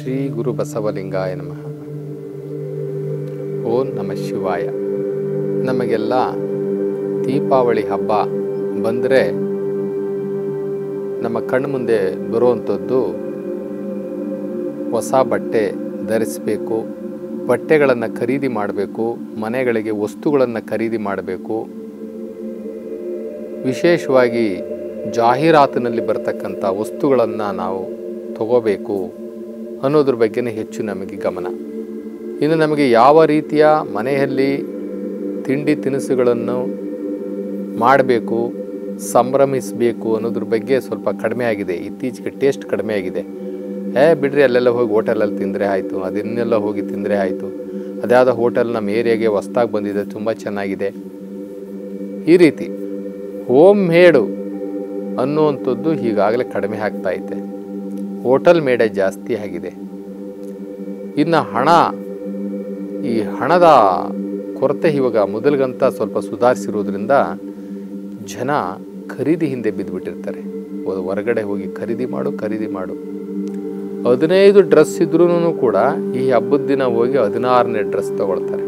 ಶ್ರೀ ಗುರು ಬಸವಲಿಂಗಾಯ ನಮಃ ಓಂ ನಮ ಶಿವಾಯ ನಮಗೆಲ್ಲ ದೀಪಾವಳಿ ಹಬ್ಬ ಬಂದರೆ ನಮ್ಮ ಕಣ್ಣು ಮುಂದೆ ಬರುವಂಥದ್ದು ಹೊಸ ಬಟ್ಟೆ ಧರಿಸಬೇಕು ಬಟ್ಟೆಗಳನ್ನು ಖರೀದಿ ಮಾಡಬೇಕು ಮನೆಗಳಿಗೆ ವಸ್ತುಗಳನ್ನು ಖರೀದಿ ಮಾಡಬೇಕು ವಿಶೇಷವಾಗಿ ಜಾಹೀರಾತಿನಲ್ಲಿ ಬರ್ತಕ್ಕಂಥ ವಸ್ತುಗಳನ್ನು ನಾವು ತಗೋಬೇಕು ಅನ್ನೋದ್ರ ಬಗ್ಗೆನೇ ಹೆಚ್ಚು ನಮಗೆ ಗಮನ ಇನ್ನು ನಮಗೆ ಯಾವ ರೀತಿಯ ಮನೆಯಲ್ಲಿ ತಿಂಡಿ ತಿನಿಸುಗಳನ್ನು ಮಾಡಬೇಕು ಸಂಭ್ರಮಿಸಬೇಕು ಅನ್ನೋದ್ರ ಬಗ್ಗೆ ಸ್ವಲ್ಪ ಕಡಿಮೆ ಆಗಿದೆ ಇತ್ತೀಚೆಗೆ ಟೇಸ್ಟ್ ಕಡಿಮೆ ಆಗಿದೆ ಏ ಬಿಡ್ರಿ ಅಲ್ಲೆಲ್ಲ ಹೋಗಿ ಹೋಟೆಲಲ್ಲಿ ತಿಂದರೆ ಆಯಿತು ಅದನ್ನೆಲ್ಲ ಹೋಗಿ ತಿಂದರೆ ಆಯಿತು ಅದ್ಯಾವುದೋ ಹೋಟೆಲ್ ನಮ್ಮ ಏರಿಯಾಗೆ ಹೊಸ್ದಾಗಿ ಬಂದಿದೆ ತುಂಬ ಚೆನ್ನಾಗಿದೆ ಈ ರೀತಿ ಹೋಮ್ ಮೇಡು ಅನ್ನುವಂಥದ್ದು ಈಗಾಗಲೇ ಕಡಿಮೆ ಆಗ್ತಾ ಐತೆ ಹೋಟೆಲ್ ಮೇಡೆ ಜಾಸ್ತಿ ಆಗಿದೆ ಇನ್ನು ಹಣ ಈ ಹಣದ ಕೊರತೆ ಇವಾಗ ಮೊದಲಿಗಂತ ಸ್ವಲ್ಪ ಸುಧಾರಿಸಿರೋದ್ರಿಂದ ಜನ ಖರೀದಿ ಹಿಂದೆ ಬಿದ್ದುಬಿಟ್ಟಿರ್ತಾರೆ ಹೊ- ಹೊರಗಡೆ ಹೋಗಿ ಖರೀದಿ ಮಾಡು ಖರೀದಿ ಮಾಡು ಹದಿನೈದು ಡ್ರೆಸ್ ಇದ್ರೂ ಕೂಡ ಈ ಹಬ್ಬದ ದಿನ ಹೋಗಿ ಹದಿನಾರನೇ ಡ್ರೆಸ್ ತಗೊಳ್ತಾರೆ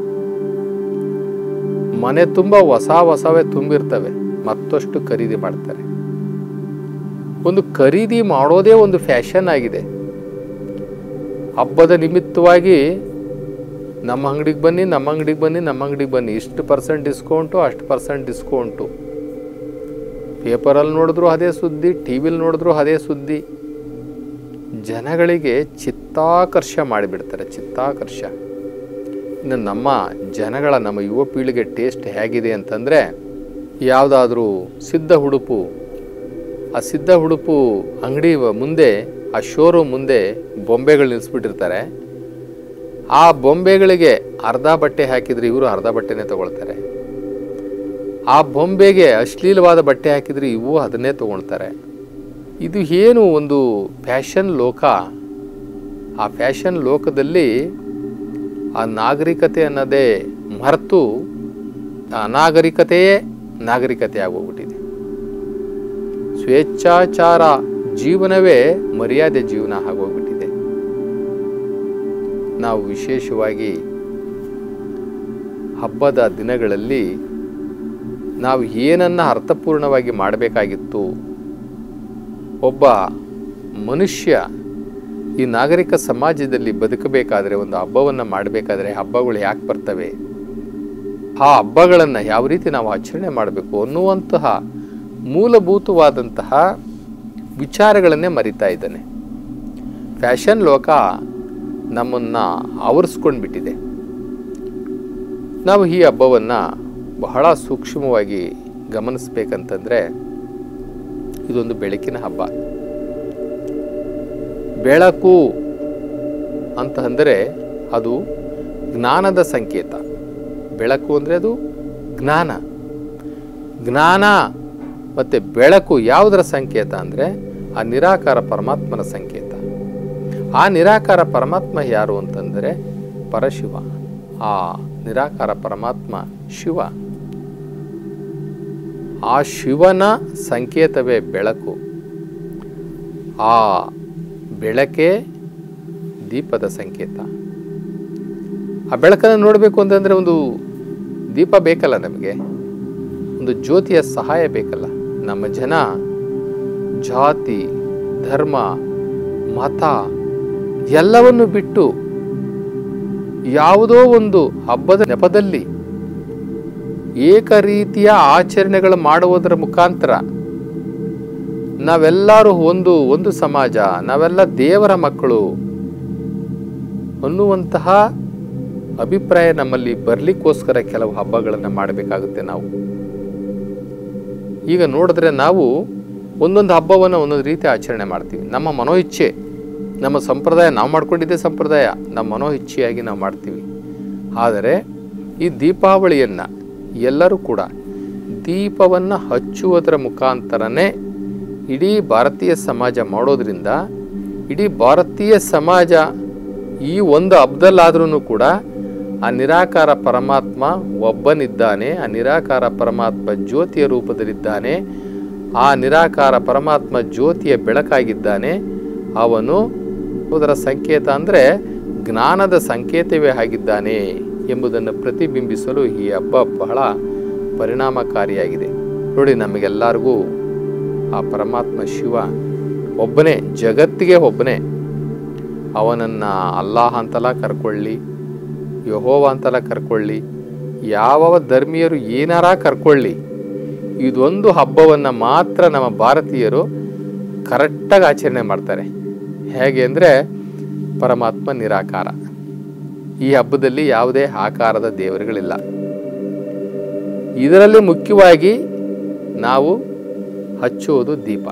ಮನೆ ತುಂಬ ಹೊಸ ಹೊಸವೇ ತುಂಬಿರ್ತವೆ ಮತ್ತಷ್ಟು ಖರೀದಿ ಮಾಡ್ತಾರೆ ಒಂದು ಖರೀದಿ ಮಾಡೋದೇ ಒಂದು ಫ್ಯಾಷನ್ ಆಗಿದೆ ಹಬ್ಬದ ನಿಮಿತ್ತವಾಗಿ ನಮ್ಮ ಅಂಗಡಿಗೆ ಬನ್ನಿ ನಮ್ಮ ಅಂಗಡಿಗೆ ಬನ್ನಿ ನಮ್ಮ ಅಂಗಡಿಗೆ ಬನ್ನಿ ಇಷ್ಟು ಪರ್ಸೆಂಟ್ ಡಿಸ್ಕೌಂಟು ಅಷ್ಟು ಪರ್ಸೆಂಟ್ ಡಿಸ್ಕೌಂಟು ಪೇಪರಲ್ಲಿ ನೋಡಿದ್ರು ಅದೇ ಸುದ್ದಿ ಟಿ ವಿಲಿ ನೋಡಿದ್ರು ಅದೇ ಸುದ್ದಿ ಜನಗಳಿಗೆ ಚಿತ್ತಾಕರ್ಷ ಮಾಡಿಬಿಡ್ತಾರೆ ಚಿತ್ತಾಕರ್ಷ ಇನ್ನು ನಮ್ಮ ಜನಗಳ ನಮ್ಮ ಯುವ ಪೀಳಿಗೆ ಟೇಸ್ಟ್ ಹೇಗಿದೆ ಅಂತಂದರೆ ಯಾವುದಾದ್ರೂ ಸಿದ್ಧ ಉಡುಪು ಆ ಸಿದ್ಧ ಉಡುಪು ಅಂಗಡಿ ಮುಂದೆ ಆ ಶೋರೂಮ್ ಮುಂದೆ ಬೊಂಬೆಗಳು ನಿಲ್ಲಿಸ್ಬಿಟ್ಟಿರ್ತಾರೆ ಆ ಬೊಂಬೆಗಳಿಗೆ ಅರ್ಧ ಬಟ್ಟೆ ಹಾಕಿದರೆ ಇವರು ಅರ್ಧ ಬಟ್ಟೆನೇ ತಗೊಳ್ತಾರೆ ಆ ಬೊಂಬೆಗೆ ಅಶ್ಲೀಲವಾದ ಬಟ್ಟೆ ಹಾಕಿದರೆ ಇವು ಅದನ್ನೇ ತಗೊಳ್ತಾರೆ ಇದು ಏನು ಒಂದು ಫ್ಯಾಷನ್ ಲೋಕ ಆ ಫ್ಯಾಷನ್ ಲೋಕದಲ್ಲಿ ಆ ನಾಗರಿಕತೆ ಅನ್ನೋದೇ ಮರೆತು ಆ ಅನಾಗರಿಕತೆಯೇ ನಾಗರಿಕತೆ ಆಗೋಗ್ಬಿಟ್ಟಿದೆ ಸ್ವೇಚ್ಛಾಚಾರ ಜೀವನವೇ ಮರ್ಯಾದೆ ಜೀವನ ಆಗೋಗ್ಬಿಟ್ಟಿದೆ ನಾವು ವಿಶೇಷವಾಗಿ ಹಬ್ಬದ ದಿನಗಳಲ್ಲಿ ನಾವು ಏನನ್ನ ಅರ್ಥಪೂರ್ಣವಾಗಿ ಮಾಡಬೇಕಾಗಿತ್ತು ಒಬ್ಬ ಮನುಷ್ಯ ಈ ನಾಗರಿಕ ಸಮಾಜದಲ್ಲಿ ಬದುಕಬೇಕಾದ್ರೆ ಒಂದು ಹಬ್ಬವನ್ನು ಮಾಡಬೇಕಾದ್ರೆ ಹಬ್ಬಗಳು ಯಾಕೆ ಬರ್ತವೆ ಆ ಹಬ್ಬಗಳನ್ನು ಯಾವ ರೀತಿ ನಾವು ಆಚರಣೆ ಮಾಡಬೇಕು ಅನ್ನುವಂತಹ ಮೂಲಭೂತವಾದಂತಹ ವಿಚಾರಗಳನ್ನೇ ಮರಿತಾ ಇದ್ದಾನೆ ಫ್ಯಾಷನ್ ಲೋಕ ನಮ್ಮನ್ನು ಆವರಿಸ್ಕೊಂಡ್ಬಿಟ್ಟಿದೆ ನಾವು ಈ ಹಬ್ಬವನ್ನು ಬಹಳ ಸೂಕ್ಷ್ಮವಾಗಿ ಗಮನಿಸ್ಬೇಕಂತಂದರೆ ಇದೊಂದು ಬೆಳಕಿನ ಹಬ್ಬ ಬೆಳಕು ಅಂತ ಅಂದರೆ ಅದು ಜ್ಞಾನದ ಸಂಕೇತ ಬೆಳಕು ಅಂದರೆ ಅದು ಜ್ಞಾನ ಜ್ಞಾನ ಮತ್ತು ಬೆಳಕು ಯಾವುದರ ಸಂಕೇತ ಅಂದರೆ ಆ ನಿರಾಕಾರ ಪರಮಾತ್ಮನ ಸಂಕೇತ ಆ ನಿರಾಕಾರ ಪರಮಾತ್ಮ ಯಾರು ಅಂತಂದರೆ ಪರಶಿವ ಆ ನಿರಾಕಾರ ಪರಮಾತ್ಮ ಶಿವ ಆ ಶಿವನ ಸಂಕೇತವೇ ಬೆಳಕು ಆ ಬೆಳಕೇ ದೀಪದ ಸಂಕೇತ ಆ ಬೆಳಕನ್ನು ನೋಡಬೇಕು ಅಂತಂದರೆ ಒಂದು ದೀಪ ಬೇಕಲ್ಲ ನಮಗೆ ಒಂದು ಜ್ಯೋತಿಯ ಸಹಾಯ ಬೇಕಲ್ಲ ನಮ್ಮ ಜನ ಜಾತಿ ಧರ್ಮ ಮತ ಎಲ್ಲವನ್ನು ಬಿಟ್ಟು ಯಾವುದೋ ಒಂದು ಹಬ್ಬದ ನೆಪದಲ್ಲಿ ಏಕ ರೀತಿಯ ಆಚರಣೆಗಳು ಮಾಡುವುದರ ಮುಖಾಂತರ ನಾವೆಲ್ಲರೂ ಒಂದು ಒಂದು ಸಮಾಜ ನಾವೆಲ್ಲ ದೇವರ ಮಕ್ಕಳು ಅನ್ನುವಂತಹ ಅಭಿಪ್ರಾಯ ನಮ್ಮಲ್ಲಿ ಬರಲಿಕ್ಕೋಸ್ಕರ ಕೆಲವು ಹಬ್ಬಗಳನ್ನು ಮಾಡಬೇಕಾಗುತ್ತೆ ನಾವು ಈಗ ನೋಡಿದ್ರೆ ನಾವು ಒಂದೊಂದು ಹಬ್ಬವನ್ನು ಒಂದೊಂದು ರೀತಿ ಆಚರಣೆ ಮಾಡ್ತೀವಿ ನಮ್ಮ ಮನೋ ಇಚ್ಛೆ ನಮ್ಮ ಸಂಪ್ರದಾಯ ನಾವು ಮಾಡ್ಕೊಂಡಿದ್ದೇ ಸಂಪ್ರದಾಯ ನಮ್ಮ ಮನೋ ಇಚ್ಛೆಯಾಗಿ ನಾವು ಮಾಡ್ತೀವಿ ಆದರೆ ಈ ದೀಪಾವಳಿಯನ್ನು ಎಲ್ಲರೂ ಕೂಡ ದೀಪವನ್ನು ಹಚ್ಚುವುದರ ಮುಖಾಂತರನೇ ಇಡೀ ಭಾರತೀಯ ಸಮಾಜ ಮಾಡೋದ್ರಿಂದ ಇಡೀ ಭಾರತೀಯ ಸಮಾಜ ಈ ಒಂದು ಹಬ್ಬದಲ್ಲಾದ್ರೂ ಕೂಡ ಆ ನಿರಾಕಾರ ಪರಮಾತ್ಮ ಒಬ್ಬನಿದ್ದಾನೆ ಆ ನಿರಾಕಾರ ಪರಮಾತ್ಮ ಜ್ಯೋತಿಯ ರೂಪದಲ್ಲಿದ್ದಾನೆ ಆ ನಿರಾಕಾರ ಪರಮಾತ್ಮ ಜ್ಯೋತಿಯ ಬೆಳಕಾಗಿದ್ದಾನೆ ಅವನು ಅದರ ಸಂಕೇತ ಅಂದರೆ ಜ್ಞಾನದ ಸಂಕೇತವೇ ಆಗಿದ್ದಾನೆ ಎಂಬುದನ್ನು ಪ್ರತಿಬಿಂಬಿಸಲು ಈ ಹಬ್ಬ ಬಹಳ ಪರಿಣಾಮಕಾರಿಯಾಗಿದೆ ನೋಡಿ ನಮಗೆಲ್ಲರಿಗೂ ಆ ಪರಮಾತ್ಮ ಶಿವ ಒಬ್ಬನೇ ಜಗತ್ತಿಗೆ ಒಬ್ಬನೇ ಅವನನ್ನು ಅಲ್ಲಾಹ್ ಅಂತೆಲ್ಲ ಕರ್ಕೊಳ್ಳಿ ಯಹೋವ ಅಂತೆಲ್ಲ ಕರ್ಕೊಳ್ಳಿ ಯಾವ ಧರ್ಮೀಯರು ಏನಾರ ಕರ್ಕೊಳ್ಳಿ ಇದೊಂದು ಹಬ್ಬವನ್ನು ಮಾತ್ರ ನಮ್ಮ ಭಾರತೀಯರು ಕರೆಕ್ಟಾಗಿ ಆಚರಣೆ ಮಾಡ್ತಾರೆ ಹೇಗೆ ಅಂದರೆ ಪರಮಾತ್ಮ ನಿರಾಕಾರ ಈ ಹಬ್ಬದಲ್ಲಿ ಯಾವುದೇ ಆಕಾರದ ದೇವರುಗಳಿಲ್ಲ ಇದರಲ್ಲಿ ಮುಖ್ಯವಾಗಿ ನಾವು ಹಚ್ಚುವುದು ದೀಪ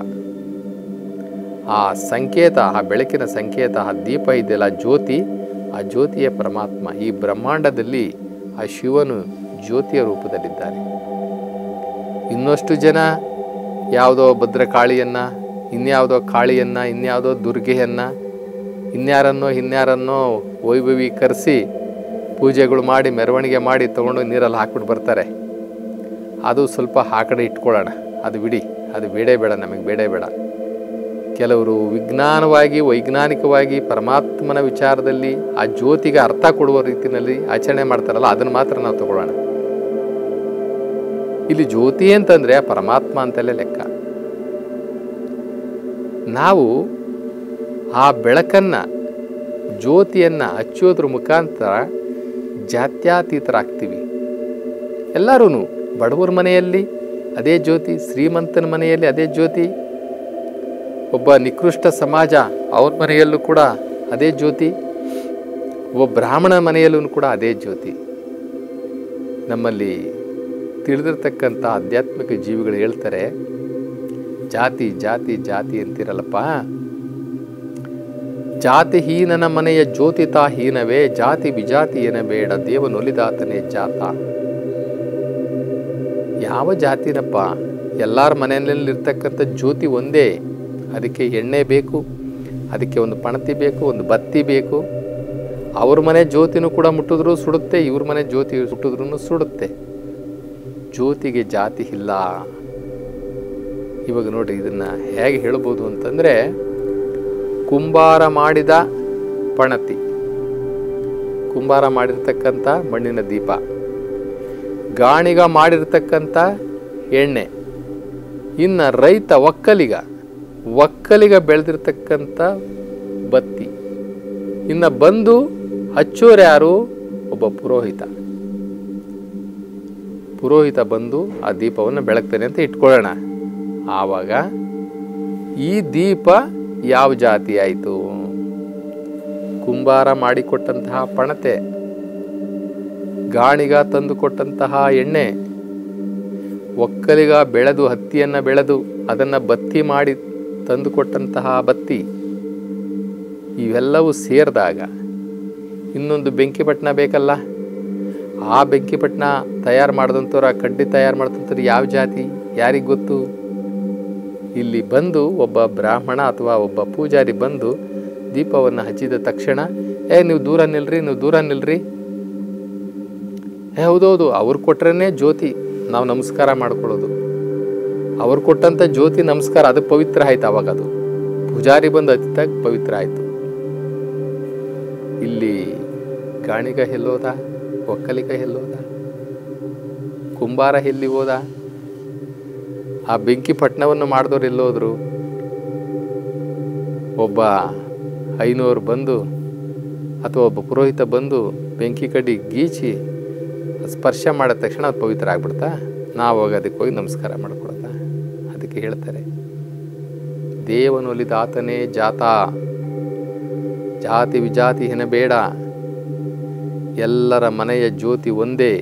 ಆ ಸಂಕೇತ ಆ ಬೆಳಕಿನ ಸಂಕೇತ ಆ ದೀಪ ಇದೆಯಲ್ಲ ಜ್ಯೋತಿ ಆ ಜ್ಯೋತಿಯ ಪರಮಾತ್ಮ ಈ ಬ್ರಹ್ಮಾಂಡದಲ್ಲಿ ಆ ಶಿವನು ಜ್ಯೋತಿಯ ರೂಪದಲ್ಲಿದ್ದಾನೆ ಇನ್ನಷ್ಟು ಜನ ಯಾವುದೋ ಭದ್ರಕಾಳಿಯನ್ನು ಇನ್ಯಾವುದೋ ಕಾಳಿಯನ್ನು ಇನ್ಯಾವುದೋ ದುರ್ಗೆಯನ್ನು ಇನ್ಯಾರನ್ನೋ ಇನ್ಯಾರನ್ನೋ ವೈಭವೀಕರಿಸಿ ಪೂಜೆಗಳು ಮಾಡಿ ಮೆರವಣಿಗೆ ಮಾಡಿ ತೊಗೊಂಡು ನೀರಲ್ಲಿ ಹಾಕ್ಬಿಟ್ಟು ಬರ್ತಾರೆ ಅದು ಸ್ವಲ್ಪ ಆ ಕಡೆ ಇಟ್ಕೊಳ್ಳೋಣ ಅದು ಬಿಡಿ ಅದು ಬೇಡೇ ಬೇಡ ನಮಗೆ ಬೇಡೇ ಬೇಡ ಕೆಲವರು ವಿಜ್ಞಾನವಾಗಿ ವೈಜ್ಞಾನಿಕವಾಗಿ ಪರಮಾತ್ಮನ ವಿಚಾರದಲ್ಲಿ ಆ ಜ್ಯೋತಿಗೆ ಅರ್ಥ ಕೊಡುವ ರೀತಿಯಲ್ಲಿ ಆಚರಣೆ ಮಾಡ್ತಾರಲ್ಲ ಅದನ್ನು ಮಾತ್ರ ನಾವು ತಗೊಳ್ಳೋಣ ಇಲ್ಲಿ ಜ್ಯೋತಿ ಅಂತಂದರೆ ಪರಮಾತ್ಮ ಅಂತಲೇ ಲೆಕ್ಕ ನಾವು ಆ ಬೆಳಕನ್ನು ಜ್ಯೋತಿಯನ್ನು ಹಚ್ಚೋದ್ರ ಮುಖಾಂತರ ಜಾತ್ಯತೀತರಾಗ್ತೀವಿ ಎಲ್ಲರೂ ಬಡವರ ಮನೆಯಲ್ಲಿ ಅದೇ ಜ್ಯೋತಿ ಶ್ರೀಮಂತನ ಮನೆಯಲ್ಲಿ ಅದೇ ಜ್ಯೋತಿ ಒಬ್ಬ ನಿಕೃಷ್ಟ ಸಮಾಜ ಅವ್ರ ಮನೆಯಲ್ಲೂ ಕೂಡ ಅದೇ ಜ್ಯೋತಿ ಒಬ್ಬ ಬ್ರಾಹ್ಮಣ ಮನೆಯಲ್ಲೂ ಕೂಡ ಅದೇ ಜ್ಯೋತಿ ನಮ್ಮಲ್ಲಿ ತಿಳಿದಿರ್ತಕ್ಕಂಥ ಆಧ್ಯಾತ್ಮಿಕ ಜೀವಿಗಳು ಹೇಳ್ತಾರೆ ಜಾತಿ ಜಾತಿ ಜಾತಿ ಅಂತಿರಲ್ಲಪ್ಪ ಜಾತಿಹೀನನ ಮನೆಯ ಜ್ಯೋತಿತಾ ಹೀನವೇ ಜಾತಿ ವಿಜಾತಿ ಏನ ಬೇಡ ದೇವನೊಲಿದಾತನೇ ಜಾತ ಯಾವ ಜಾತಿನಪ್ಪ ಎಲ್ಲರ ಮನೆಯಲ್ಲಿರ್ತಕ್ಕಂಥ ಜ್ಯೋತಿ ಒಂದೇ ಅದಕ್ಕೆ ಎಣ್ಣೆ ಬೇಕು ಅದಕ್ಕೆ ಒಂದು ಪಣತಿ ಬೇಕು ಒಂದು ಬತ್ತಿ ಬೇಕು ಅವ್ರ ಮನೆ ಜ್ಯೋತಿನೂ ಕೂಡ ಮುಟ್ಟಿದ್ರು ಸುಡುತ್ತೆ ಇವ್ರ ಮನೆ ಜ್ಯೋತಿ ಸುಟ್ಟಿದ್ರು ಸುಡುತ್ತೆ ಜ್ಯೋತಿಗೆ ಜಾತಿ ಇಲ್ಲ ಇವಾಗ ನೋಡಿ ಇದನ್ನು ಹೇಗೆ ಹೇಳ್ಬೋದು ಅಂತಂದರೆ ಕುಂಬಾರ ಮಾಡಿದ ಪಣತಿ ಕುಂಬಾರ ಮಾಡಿರ್ತಕ್ಕಂಥ ಮಣ್ಣಿನ ದೀಪ ಗಾಣಿಗ ಮಾಡಿರ್ತಕ್ಕಂಥ ಎಣ್ಣೆ ಇನ್ನು ರೈತ ಒಕ್ಕಲಿಗ ಒಕ್ಕಲಿಗ ಬೆಳೆದಿರ್ತಕ್ಕಂಥ ಬತ್ತಿ ಇನ್ನು ಬಂದು ಹಚ್ಚೋರು ಯಾರು ಒಬ್ಬ ಪುರೋಹಿತ ಪುರೋಹಿತ ಬಂದು ಆ ದೀಪವನ್ನು ಬೆಳಗ್ತಾನೆ ಅಂತ ಇಟ್ಕೊಳ್ಳೋಣ ಆವಾಗ ಈ ದೀಪ ಯಾವ ಜಾತಿ ಆಯಿತು ಕುಂಬಾರ ಮಾಡಿಕೊಟ್ಟಂತಹ ಪಣತೆ ಗಾಣಿಗ ತಂದು ಕೊಟ್ಟಂತಹ ಎಣ್ಣೆ ಒಕ್ಕಲಿಗ ಬೆಳೆದು ಹತ್ತಿಯನ್ನು ಬೆಳೆದು ಅದನ್ನು ಬತ್ತಿ ಮಾಡಿ ತಂದು ಕೊಟ್ಟಂತಹ ಬತ್ತಿ ಇವೆಲ್ಲವೂ ಸೇರಿದಾಗ ಇನ್ನೊಂದು ಬೆಂಕಿಪಟ್ಟಣ ಬೇಕಲ್ಲ ಆ ಬೆಂಕಿಪಟ್ಟಣ ತಯಾರು ಮಾಡಿದಂಥವ್ರು ಆ ಕಡ್ಡಿ ತಯಾರು ಮಾಡಿದಂಥವ್ರು ಯಾವ ಜಾತಿ ಯಾರಿಗೆ ಗೊತ್ತು ಇಲ್ಲಿ ಬಂದು ಒಬ್ಬ ಬ್ರಾಹ್ಮಣ ಅಥವಾ ಒಬ್ಬ ಪೂಜಾರಿ ಬಂದು ದೀಪವನ್ನು ಹಚ್ಚಿದ ತಕ್ಷಣ ಏ ನೀವು ದೂರ ನಿಲ್ರಿ ನೀವು ದೂರ ನಿಲ್ರಿ ಏ ಹೌದೌದು ಅವ್ರು ಕೊಟ್ರೇ ಜ್ಯೋತಿ ನಾವು ನಮಸ್ಕಾರ ಮಾಡ್ಕೊಳ್ಳೋದು ಅವ್ರು ಕೊಟ್ಟಂಥ ಜ್ಯೋತಿ ನಮಸ್ಕಾರ ಅದು ಪವಿತ್ರ ಆಯ್ತು ಅವಾಗ ಅದು ಪೂಜಾರಿ ಬಂದು ಹತ್ತಿದಾಗ ಪವಿತ್ರ ಆಯಿತು ಇಲ್ಲಿ ಗಾಣಿಗ ಎಲ್ಲೋದ ಒಕ್ಕಲಿಗ ಎಲ್ಲೋದ ಕುಂಬಾರ ಎಲ್ಲಿ ಹೋದ ಆ ಬೆಂಕಿ ಪಟ್ಟಣವನ್ನು ಮಾಡಿದವ್ರು ಎಲ್ಲೋದ್ರು ಒಬ್ಬ ಐನೂರು ಬಂದು ಅಥವಾ ಒಬ್ಬ ಪುರೋಹಿತ ಬಂದು ಬೆಂಕಿ ಕಡ್ಡಿ ಗೀಚಿ ಸ್ಪರ್ಶ ಮಾಡಿದ ತಕ್ಷಣ ಅದು ಪವಿತ್ರ ಆಗ್ಬಿಡ್ತಾ ನಾವು ಹೋಗಿ ಅದಕ್ಕೆ ಹೋಗಿ ನಮಸ್ಕಾರ ಮಾಡ್ಕೊಳ್ತಾ ಅದಕ್ಕೆ ಹೇಳ್ತಾರೆ ದೇವನೊಲಿದಾತನೇ ಜಾತ ಜಾತಿ ವಿಜಾತಿ ಬೇಡ ಎಲ್ಲರ ಮನೆಯ ಜ್ಯೋತಿ ಒಂದೇ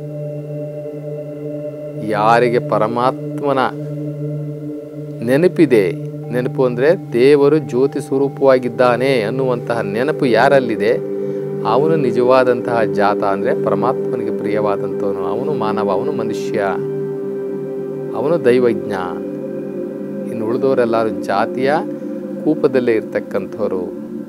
ಯಾರಿಗೆ ಪರಮಾತ್ಮನ ನೆನಪಿದೆ ನೆನಪು ಅಂದರೆ ದೇವರು ಜ್ಯೋತಿ ಸ್ವರೂಪವಾಗಿದ್ದಾನೆ ಅನ್ನುವಂತಹ ನೆನಪು ಯಾರಲ್ಲಿದೆ ಅವನು ನಿಜವಾದಂತಹ ಜಾತ ಅಂದರೆ ಪರಮಾತ್ಮನಿಗೆ ಪ್ರಿಯವಾದಂಥವನು ಅವನು ಮಾನವ ಅವನು ಮನುಷ್ಯ ಅವನು ದೈವಜ್ಞ ಇನ್ನು ಉಳಿದವರೆಲ್ಲರೂ ಜಾತಿಯ ಕೂಪದಲ್ಲೇ ಇರ್ತಕ್ಕಂಥವ್ರು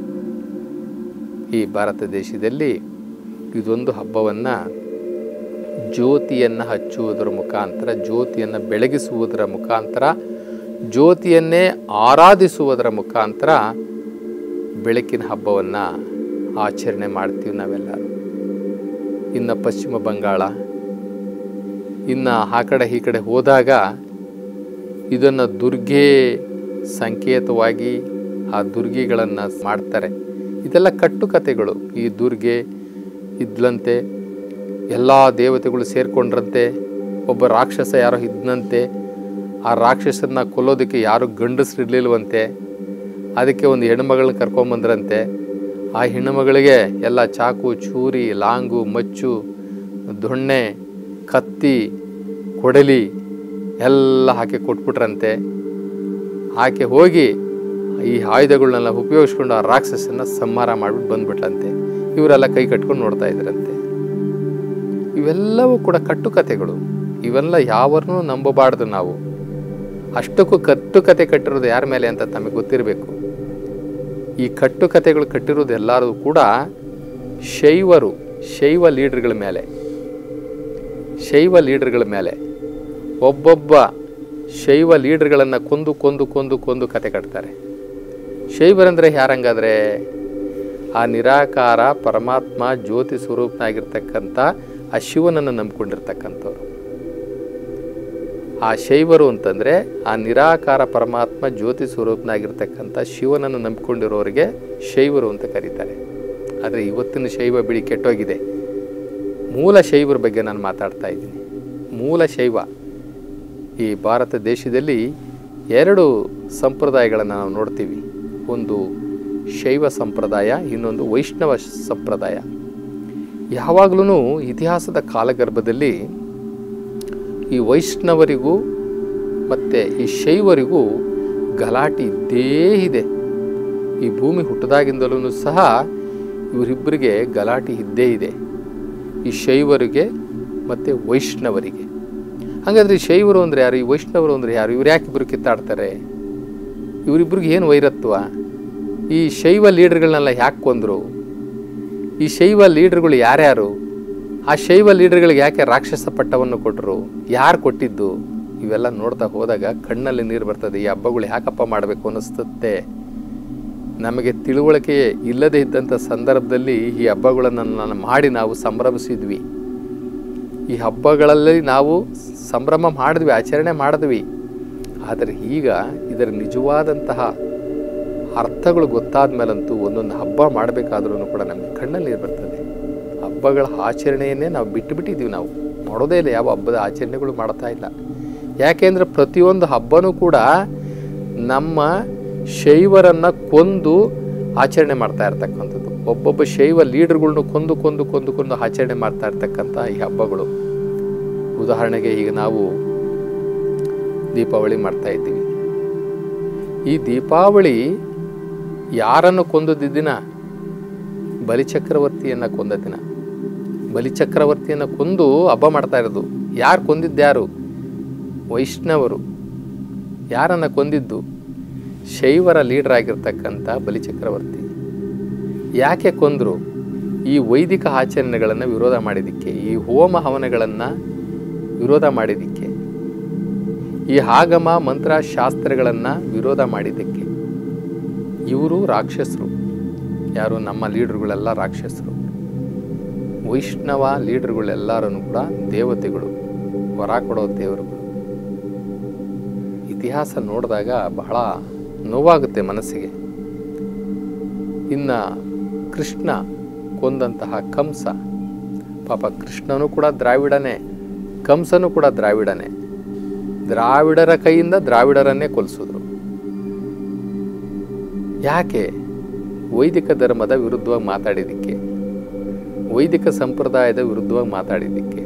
ಈ ಭಾರತ ದೇಶದಲ್ಲಿ ಇದೊಂದು ಹಬ್ಬವನ್ನು ಜ್ಯೋತಿಯನ್ನು ಹಚ್ಚುವುದರ ಮುಖಾಂತರ ಜ್ಯೋತಿಯನ್ನು ಬೆಳಗಿಸುವುದರ ಮುಖಾಂತರ ಜ್ಯೋತಿಯನ್ನೇ ಆರಾಧಿಸುವುದರ ಮುಖಾಂತರ ಬೆಳಕಿನ ಹಬ್ಬವನ್ನು ಆಚರಣೆ ಮಾಡ್ತೀವಿ ನಾವೆಲ್ಲರೂ ಇನ್ನು ಪಶ್ಚಿಮ ಬಂಗಾಳ ಇನ್ನು ಆ ಕಡೆ ಈ ಕಡೆ ಹೋದಾಗ ಇದನ್ನು ದುರ್ಗೆ ಸಂಕೇತವಾಗಿ ಆ ದುರ್ಗಿಗಳನ್ನು ಮಾಡ್ತಾರೆ ಇದೆಲ್ಲ ಕಟ್ಟುಕತೆಗಳು ಈ ದುರ್ಗೆ ಇದ್ಲಂತೆ ಎಲ್ಲ ದೇವತೆಗಳು ಸೇರಿಕೊಂಡ್ರಂತೆ ಒಬ್ಬ ರಾಕ್ಷಸ ಯಾರೋ ಇದ್ನಂತೆ ಆ ರಾಕ್ಷಸನ್ನ ಕೊಲ್ಲೋದಕ್ಕೆ ಯಾರು ಗಂಡಸರಿರ್ಲಿಲ್ವಂತೆ ಅದಕ್ಕೆ ಒಂದು ಹೆಣ್ಮಗಳನ್ನ ಕರ್ಕೊಂಬಂದ್ರಂತೆ ಆ ಹೆಣ್ಣುಮಗಳಿಗೆ ಎಲ್ಲ ಚಾಕು ಚೂರಿ ಲಾಂಗು ಮಚ್ಚು ದೊಣ್ಣೆ ಕತ್ತಿ ಕೊಡಲಿ ಎಲ್ಲ ಹಾಕಿ ಕೊಟ್ಬಿಟ್ರಂತೆ ಆಕೆ ಹೋಗಿ ಈ ಆಯುಧಗಳನ್ನೆಲ್ಲ ಉಪಯೋಗಿಸ್ಕೊಂಡು ಆ ರಾಕ್ಷಸನ್ನ ಸಂಹಾರ ಮಾಡಿಬಿಟ್ಟು ಬಂದ್ಬಿಟ್ಲಂತೆ ಇವರೆಲ್ಲ ಕೈ ಕಟ್ಕೊಂಡು ನೋಡ್ತಾ ಇದ್ರಂತೆ ಇವೆಲ್ಲವೂ ಕೂಡ ಕಟ್ಟುಕತೆಗಳು ಇವೆಲ್ಲ ಯಾವನ್ನೂ ನಂಬಬಾರ್ದು ನಾವು ಅಷ್ಟಕ್ಕೂ ಕಟ್ಟುಕತೆ ಕಟ್ಟಿರೋದು ಯಾರ ಮೇಲೆ ಅಂತ ತಮಗೆ ಗೊತ್ತಿರಬೇಕು ಈ ಕಟ್ಟುಕತೆಗಳು ಕಟ್ಟಿರೋದು ಎಲ್ಲರೂ ಕೂಡ ಶೈವರು ಶೈವ ಲೀಡರ್ಗಳ ಮೇಲೆ ಶೈವ ಲೀಡರ್ಗಳ ಮೇಲೆ ಒಬ್ಬೊಬ್ಬ ಶೈವ ಲೀಡರ್ಗಳನ್ನು ಕೊಂದು ಕೊಂದು ಕೊಂದು ಕೊಂದು ಕತೆ ಕಟ್ತಾರೆ ಶೈವರಂದರೆ ಯಾರಂಗಾದ್ರೆ ಆ ನಿರಾಕಾರ ಪರಮಾತ್ಮ ಜ್ಯೋತಿ ಸ್ವರೂಪನಾಗಿರ್ತಕ್ಕಂಥ ಆ ಶಿವನನ್ನು ನಂಬ್ಕೊಂಡಿರ್ತಕ್ಕಂಥವ್ರು ಆ ಶೈವರು ಅಂತಂದರೆ ಆ ನಿರಾಕಾರ ಪರಮಾತ್ಮ ಜ್ಯೋತಿ ಸ್ವರೂಪನಾಗಿರ್ತಕ್ಕಂಥ ಶಿವನನ್ನು ನಂಬಿಕೊಂಡಿರೋರಿಗೆ ಶೈವರು ಅಂತ ಕರೀತಾರೆ ಆದರೆ ಇವತ್ತಿನ ಶೈವ ಬಿಡಿ ಕೆಟ್ಟೋಗಿದೆ ಮೂಲ ಶೈವರ ಬಗ್ಗೆ ನಾನು ಮಾತಾಡ್ತಾ ಇದ್ದೀನಿ ಮೂಲ ಶೈವ ಈ ಭಾರತ ದೇಶದಲ್ಲಿ ಎರಡು ಸಂಪ್ರದಾಯಗಳನ್ನು ನಾವು ನೋಡ್ತೀವಿ ಒಂದು ಶೈವ ಸಂಪ್ರದಾಯ ಇನ್ನೊಂದು ವೈಷ್ಣವ ಸಂಪ್ರದಾಯ ಯಾವಾಗಲೂ ಇತಿಹಾಸದ ಕಾಲಗರ್ಭದಲ್ಲಿ ಈ ವೈಷ್ಣವರಿಗೂ ಮತ್ತು ಈ ಶೈವರಿಗೂ ಗಲಾಟೆ ಇದ್ದೇ ಇದೆ ಈ ಭೂಮಿ ಹುಟ್ಟದಾಗಿಂದಲೂ ಸಹ ಇವರಿಬ್ಬರಿಗೆ ಗಲಾಟೆ ಇದ್ದೇ ಇದೆ ಈ ಶೈವರಿಗೆ ಮತ್ತು ವೈಷ್ಣವರಿಗೆ ಹಾಗಾದರೆ ಈ ಶೈವರು ಅಂದರೆ ಯಾರು ಈ ವೈಷ್ಣವರು ಅಂದರೆ ಯಾರು ಇವ್ರು ಯಾಕೆ ಇಬ್ಬರು ಕಿತ್ತಾಡ್ತಾರೆ ಇವರಿಬ್ಬರಿಗೆ ಏನು ವೈರತ್ವ ಈ ಶೈವ ಲೀಡರ್ಗಳನ್ನೆಲ್ಲ ಯಾಕೆ ಕೊಂದರು ಈ ಶೈವ ಲೀಡರ್ಗಳು ಯಾರ್ಯಾರು ಆ ಶೈವ ಲೀಡರ್ಗಳಿಗೆ ಯಾಕೆ ರಾಕ್ಷಸ ಪಟ್ಟವನ್ನು ಕೊಟ್ಟರು ಯಾರು ಕೊಟ್ಟಿದ್ದು ಇವೆಲ್ಲ ನೋಡ್ತಾ ಹೋದಾಗ ಕಣ್ಣಲ್ಲಿ ನೀರು ಬರ್ತದೆ ಈ ಹಬ್ಬಗಳು ಯಾಕಪ್ಪ ಮಾಡಬೇಕು ಅನ್ನಿಸ್ತತ್ತೆ ನಮಗೆ ತಿಳುವಳಿಕೆ ಇಲ್ಲದೇ ಇದ್ದಂಥ ಸಂದರ್ಭದಲ್ಲಿ ಈ ಹಬ್ಬಗಳನ್ನು ನಾನು ಮಾಡಿ ನಾವು ಸಂಭ್ರಮಿಸಿದ್ವಿ ಈ ಹಬ್ಬಗಳಲ್ಲಿ ನಾವು ಸಂಭ್ರಮ ಮಾಡಿದ್ವಿ ಆಚರಣೆ ಮಾಡಿದ್ವಿ ಆದರೆ ಈಗ ಇದರ ನಿಜವಾದಂತಹ ಅರ್ಥಗಳು ಗೊತ್ತಾದ ಮೇಲಂತೂ ಒಂದೊಂದು ಹಬ್ಬ ಮಾಡಬೇಕಾದ್ರೂ ಕೂಡ ನಮಗೆ ಕಣ್ಣಲ್ಲಿ ನೀರು ಬರ್ತದೆ ಹಬ್ಬಗಳ ಆಚರಣೆಯನ್ನೇ ನಾವು ಬಿಟ್ಟು ಬಿಟ್ಟಿದ್ದೀವಿ ನಾವು ಮಾಡೋದೇ ಇಲ್ಲ ಯಾವ ಹಬ್ಬದ ಆಚರಣೆಗಳು ಮಾಡ್ತಾ ಇಲ್ಲ ಯಾಕೆಂದರೆ ಪ್ರತಿಯೊಂದು ಹಬ್ಬನೂ ಕೂಡ ನಮ್ಮ ಶೈವರನ್ನು ಕೊಂದು ಆಚರಣೆ ಮಾಡ್ತಾ ಇರ್ತಕ್ಕಂಥದ್ದು ಒಬ್ಬೊಬ್ಬ ಶೈವ ಲೀಡರ್ಗಳ್ನು ಕೊಂದು ಕೊಂದು ಕೊಂದು ಕೊಂದು ಆಚರಣೆ ಮಾಡ್ತಾ ಇರ್ತಕ್ಕಂಥ ಈ ಹಬ್ಬಗಳು ಉದಾಹರಣೆಗೆ ಈಗ ನಾವು ದೀಪಾವಳಿ ಮಾಡ್ತಾ ಇದ್ದೀವಿ ಈ ದೀಪಾವಳಿ ಯಾರನ್ನು ಕೊಂದದ ದಿನ ಬಲಿಚಕ್ರವರ್ತಿಯನ್ನು ಕೊಂದ ದಿನ ಬಲಿಚಕ್ರವರ್ತಿಯನ್ನು ಕೊಂದು ಹಬ್ಬ ಮಾಡ್ತಾ ಇರೋದು ಯಾರು ಕೊಂದಿದ್ದ್ಯಾರು ವೈಷ್ಣವರು ಯಾರನ್ನು ಕೊಂದಿದ್ದು ಶೈವರ ಲೀಡರ್ ಆಗಿರ್ತಕ್ಕಂಥ ಬಲಿಚಕ್ರವರ್ತಿ ಯಾಕೆ ಕೊಂದರು ಈ ವೈದಿಕ ಆಚರಣೆಗಳನ್ನು ವಿರೋಧ ಮಾಡಿದ್ದಕ್ಕೆ ಈ ಹೋಮ ಹವನಗಳನ್ನು ವಿರೋಧ ಮಾಡಿದ್ದಕ್ಕೆ ಈ ಆಗಮ ಮಂತ್ರ ಶಾಸ್ತ್ರಗಳನ್ನು ವಿರೋಧ ಮಾಡಿದ್ದಕ್ಕೆ ಇವರು ರಾಕ್ಷಸರು ಯಾರು ನಮ್ಮ ಲೀಡರ್ಗಳೆಲ್ಲ ರಾಕ್ಷಸರು ವೈಷ್ಣವ ಲೀಡರ್ಗಳೆಲ್ಲರೂ ಕೂಡ ದೇವತೆಗಳು ವರ ಕೊಡೋ ದೇವರುಗಳು ಇತಿಹಾಸ ನೋಡಿದಾಗ ಬಹಳ ನೋವಾಗುತ್ತೆ ಮನಸ್ಸಿಗೆ ಇನ್ನು ಕೃಷ್ಣ ಕೊಂದಂತಹ ಕಂಸ ಪಾಪ ಕೃಷ್ಣನೂ ಕೂಡ ದ್ರಾವಿಡನೇ ಕಂಸನೂ ಕೂಡ ದ್ರಾವಿಡನೇ ದ್ರಾವಿಡರ ಕೈಯಿಂದ ದ್ರಾವಿಡರನ್ನೇ ಕೊಲಿಸಿದ್ರು ಯಾಕೆ ವೈದಿಕ ಧರ್ಮದ ವಿರುದ್ಧವಾಗಿ ಮಾತಾಡಿದ್ದಕ್ಕೆ ವೈದಿಕ ಸಂಪ್ರದಾಯದ ವಿರುದ್ಧವಾಗಿ ಮಾತಾಡಿದ್ದಕ್ಕೆ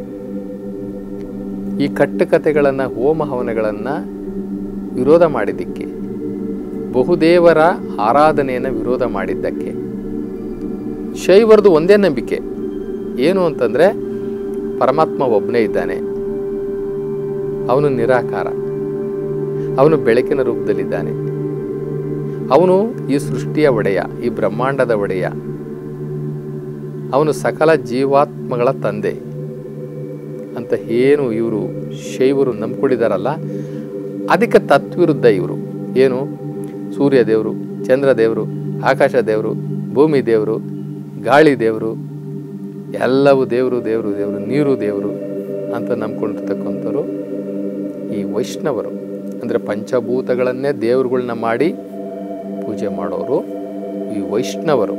ಈ ಕಟ್ಟುಕತೆಗಳನ್ನು ಹೋಮ ಹವನಗಳನ್ನು ವಿರೋಧ ಮಾಡಿದ್ದಕ್ಕೆ ಬಹುದೇವರ ಆರಾಧನೆಯನ್ನು ವಿರೋಧ ಮಾಡಿದ್ದಕ್ಕೆ ಶೈವರದು ಒಂದೇ ನಂಬಿಕೆ ಏನು ಅಂತಂದರೆ ಪರಮಾತ್ಮ ಒಬ್ಬನೇ ಇದ್ದಾನೆ ಅವನು ನಿರಾಕಾರ ಅವನು ಬೆಳಕಿನ ರೂಪದಲ್ಲಿದ್ದಾನೆ ಅವನು ಈ ಸೃಷ್ಟಿಯ ಒಡೆಯ ಈ ಬ್ರಹ್ಮಾಂಡದ ಒಡೆಯ ಅವನು ಸಕಲ ಜೀವಾತ್ಮಗಳ ತಂದೆ ಅಂತ ಏನು ಇವರು ಶೈವರು ನಂಬ್ಕೊಂಡಿದ್ದಾರಲ್ಲ ಅದಕ್ಕೆ ತತ್ವಿರುದ್ಧ ಇವರು ಏನು ಸೂರ್ಯ ದೇವರು ಚಂದ್ರ ದೇವರು ಆಕಾಶ ದೇವರು ಭೂಮಿ ದೇವರು ಗಾಳಿ ದೇವರು ಎಲ್ಲವೂ ದೇವರು ದೇವರು ದೇವರು ನೀರು ದೇವರು ಅಂತ ನಂಬ್ಕೊಂಡಿರ್ತಕ್ಕಂಥವ್ರು ಈ ವೈಷ್ಣವರು ಅಂದರೆ ಪಂಚಭೂತಗಳನ್ನೇ ದೇವರುಗಳನ್ನ ಮಾಡಿ ಪೂಜೆ ಮಾಡೋರು ಈ ವೈಷ್ಣವರು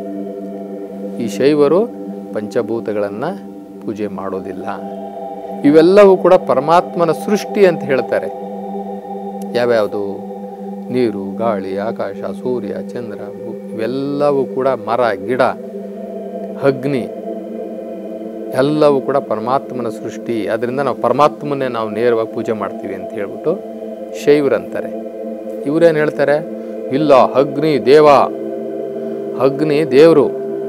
ಈ ಶೈವರು ಪಂಚಭೂತಗಳನ್ನು ಪೂಜೆ ಮಾಡೋದಿಲ್ಲ ಇವೆಲ್ಲವೂ ಕೂಡ ಪರಮಾತ್ಮನ ಸೃಷ್ಟಿ ಅಂತ ಹೇಳ್ತಾರೆ ಯಾವ್ಯಾವುದು ನೀರು ಗಾಳಿ ಆಕಾಶ ಸೂರ್ಯ ಚಂದ್ರ ಭೂ- ಇವೆಲ್ಲವೂ ಕೂಡ ಮರ ಗಿಡ ಅಗ್ನಿ ಎಲ್ಲವೂ ಕೂಡ ಪರಮಾತ್ಮನ ಸೃಷ್ಟಿ ಅದರಿಂದ ನಾವು ಪರಮಾತ್ಮನ್ನೇ ನಾವು ನೇರವಾಗಿ ಪೂಜೆ ಮಾಡ್ತೀವಿ ಅಂತ ಹೇಳ್ಬಿಟ್ಟು ಶೈವರಂತಾರೆ ಇವರೇನು ಹೇಳ್ತಾರೆ ಇಲ್ಲ ಅಗ್ನಿ ದೇವ ಅಗ್ನಿ ದೇವರು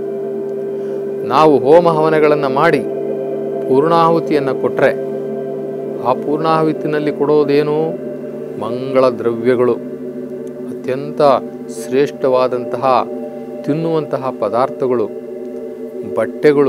ನಾವು ಹೋಮ ಹವನಗಳನ್ನು ಮಾಡಿ ಪೂರ್ಣಾಹುತಿಯನ್ನು ಕೊಟ್ಟರೆ ಆ ಪೂರ್ಣಾಹುತಿನಲ್ಲಿ ಕೊಡೋದೇನು ಮಂಗಳ ದ್ರವ್ಯಗಳು ಅತ್ಯಂತ ಶ್ರೇಷ್ಠವಾದಂತಹ ತಿನ್ನುವಂತಹ ಪದಾರ್ಥಗಳು ಬಟ್ಟೆಗಳು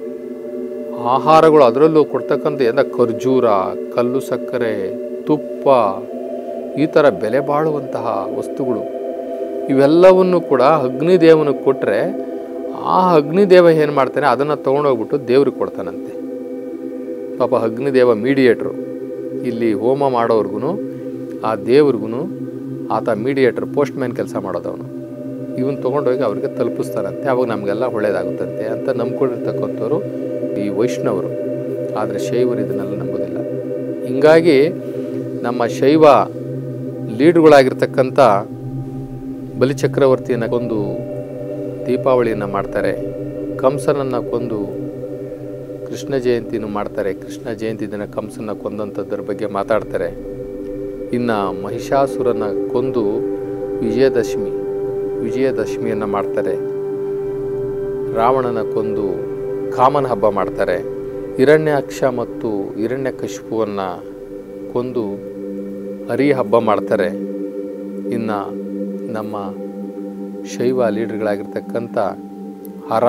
ಆಹಾರಗಳು ಅದರಲ್ಲೂ ಕೊಡ್ತಕ್ಕಂಥ ಎಲ್ಲ ಖರ್ಜೂರ ಕಲ್ಲು ಸಕ್ಕರೆ ತುಪ್ಪ ಈ ಥರ ಬೆಲೆ ಬಾಳುವಂತಹ ವಸ್ತುಗಳು ಇವೆಲ್ಲವನ್ನು ಕೂಡ ಅಗ್ನಿದೇವನಿಗೆ ಕೊಟ್ಟರೆ ಆ ಅಗ್ನಿದೇವ ಏನು ಮಾಡ್ತಾನೆ ಅದನ್ನು ತೊಗೊಂಡೋಗ್ಬಿಟ್ಟು ದೇವ್ರಿಗೆ ಕೊಡ್ತಾನಂತೆ ಪಾಪ ಅಗ್ನಿದೇವ ಮೀಡಿಯೇಟ್ರು ಇಲ್ಲಿ ಹೋಮ ಮಾಡೋರ್ಗು ಆ ದೇವ್ರಿಗೂ ಆತ ಮೀಡಿಯೇಟರ್ ಪೋಸ್ಟ್ ಮ್ಯಾನ್ ಕೆಲಸ ಮಾಡೋದವನು ಇವನ್ ತೊಗೊಂಡೋಗಿ ಅವ್ರಿಗೆ ತಲುಪಿಸ್ತಾರಂತೆ ಅವಾಗ ನಮಗೆಲ್ಲ ಒಳ್ಳೇದಾಗುತ್ತಂತೆ ಅಂತ ನಂಬ್ಕೊಂಡಿರ್ತಕ್ಕಂಥವ್ರು ಈ ವೈಷ್ಣವರು ಆದರೆ ಶೈವರು ಇದನ್ನೆಲ್ಲ ನಂಬೋದಿಲ್ಲ ಹಿಂಗಾಗಿ ನಮ್ಮ ಶೈವ ಲೀಡ್ಗಳಾಗಿರ್ತಕ್ಕಂಥ ಬಲಿಚಕ್ರವರ್ತಿಯನ್ನು ಕೊಂದು ದೀಪಾವಳಿಯನ್ನು ಮಾಡ್ತಾರೆ ಕಂಸನನ್ನು ಕೊಂದು ಕೃಷ್ಣ ಜಯಂತಿನೂ ಮಾಡ್ತಾರೆ ಕೃಷ್ಣ ಜಯಂತಿ ದಿನ ಕಂಸನ ಕೊಂದಂಥದ್ರ ಬಗ್ಗೆ ಮಾತಾಡ್ತಾರೆ ಇನ್ನು ಮಹಿಷಾಸುರನ ಕೊಂದು ವಿಜಯದಶಮಿ ವಿಜಯದಶಮಿಯನ್ನು ಮಾಡ್ತಾರೆ ರಾವಣನ ಕೊಂದು ಕಾಮನ ಹಬ್ಬ ಮಾಡ್ತಾರೆ ಹಿರಣ್ಯಾಕ್ಷ ಮತ್ತು ಹಿರಣ್ಯಕಶಿಪುವನ್ನು ಕೊಂದು ಹರಿ ಹಬ್ಬ ಮಾಡ್ತಾರೆ ಇನ್ನು ನಮ್ಮ ಶೈವ ಲೀಡರ್ಗಳಾಗಿರ್ತಕ್ಕಂಥ ಹರ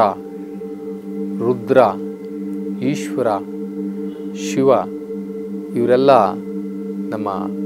ರುದ್ರ ಈಶ್ವರ ಶಿವ ಇವರೆಲ್ಲ ನಮ್ಮ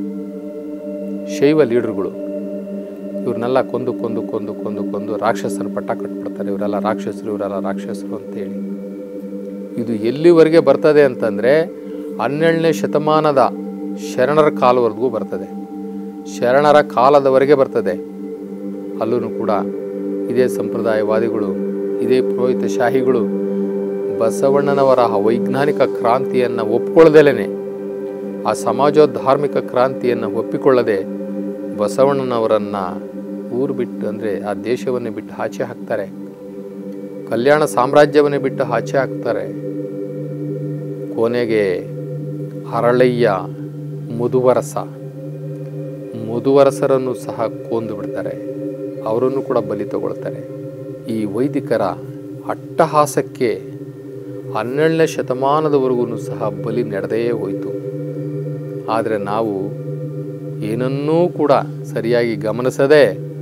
ಶೈವ ಲೀಡರ್ಗಳು ಇವ್ರನ್ನೆಲ್ಲ ಕೊಂದು ಕೊಂದು ಕೊಂದು ಕೊಂದು ಕೊಂದು ರಾಕ್ಷಸನ ಪಟ್ಟ ಕಟ್ಬಿಡ್ತಾರೆ ಇವರೆಲ್ಲ ರಾಕ್ಷಸರು ಇವರೆಲ್ಲ ರಾಕ್ಷಸರು ಅಂತೇಳಿ ಇದು ಎಲ್ಲಿವರೆಗೆ ಬರ್ತದೆ ಅಂತಂದರೆ ಹನ್ನೆರಡನೇ ಶತಮಾನದ ಶರಣರ ಕಾಲವರೆಗೂ ಬರ್ತದೆ ಶರಣರ ಕಾಲದವರೆಗೆ ಬರ್ತದೆ ಅಲ್ಲೂ ಕೂಡ ಇದೇ ಸಂಪ್ರದಾಯವಾದಿಗಳು ಇದೇ ಪುರೋಹಿತಶಾಹಿಗಳು ಬಸವಣ್ಣನವರ ಆ ವೈಜ್ಞಾನಿಕ ಕ್ರಾಂತಿಯನ್ನು ಒಪ್ಕೊಳ್ಳದೇನೆ ಆ ಸಮಾಜೋಧಾರ್ಮಿಕ ಕ್ರಾಂತಿಯನ್ನು ಒಪ್ಪಿಕೊಳ್ಳದೆ ಬಸವಣ್ಣನವರನ್ನು ಊರು ಬಿಟ್ಟು ಅಂದರೆ ಆ ದೇಶವನ್ನೇ ಬಿಟ್ಟು ಆಚೆ ಹಾಕ್ತಾರೆ ಕಲ್ಯಾಣ ಸಾಮ್ರಾಜ್ಯವನ್ನೇ ಬಿಟ್ಟು ಆಚೆ ಹಾಕ್ತಾರೆ ಕೊನೆಗೆ ಹರಳಯ್ಯ ಮುದುವರಸ ಮುದುವರಸರನ್ನು ಸಹ ಕೊಂದು ಬಿಡ್ತಾರೆ ಅವರನ್ನು ಕೂಡ ಬಲಿ ತಗೊಳ್ತಾರೆ ಈ ವೈದಿಕರ ಅಟ್ಟಹಾಸಕ್ಕೆ ಹನ್ನೆರಡನೇ ಶತಮಾನದವರೆಗೂ ಸಹ ಬಲಿ ನಡೆದೇ ಹೋಯಿತು ಆದರೆ ನಾವು ಏನನ್ನೂ ಕೂಡ ಸರಿಯಾಗಿ ಗಮನಿಸದೆ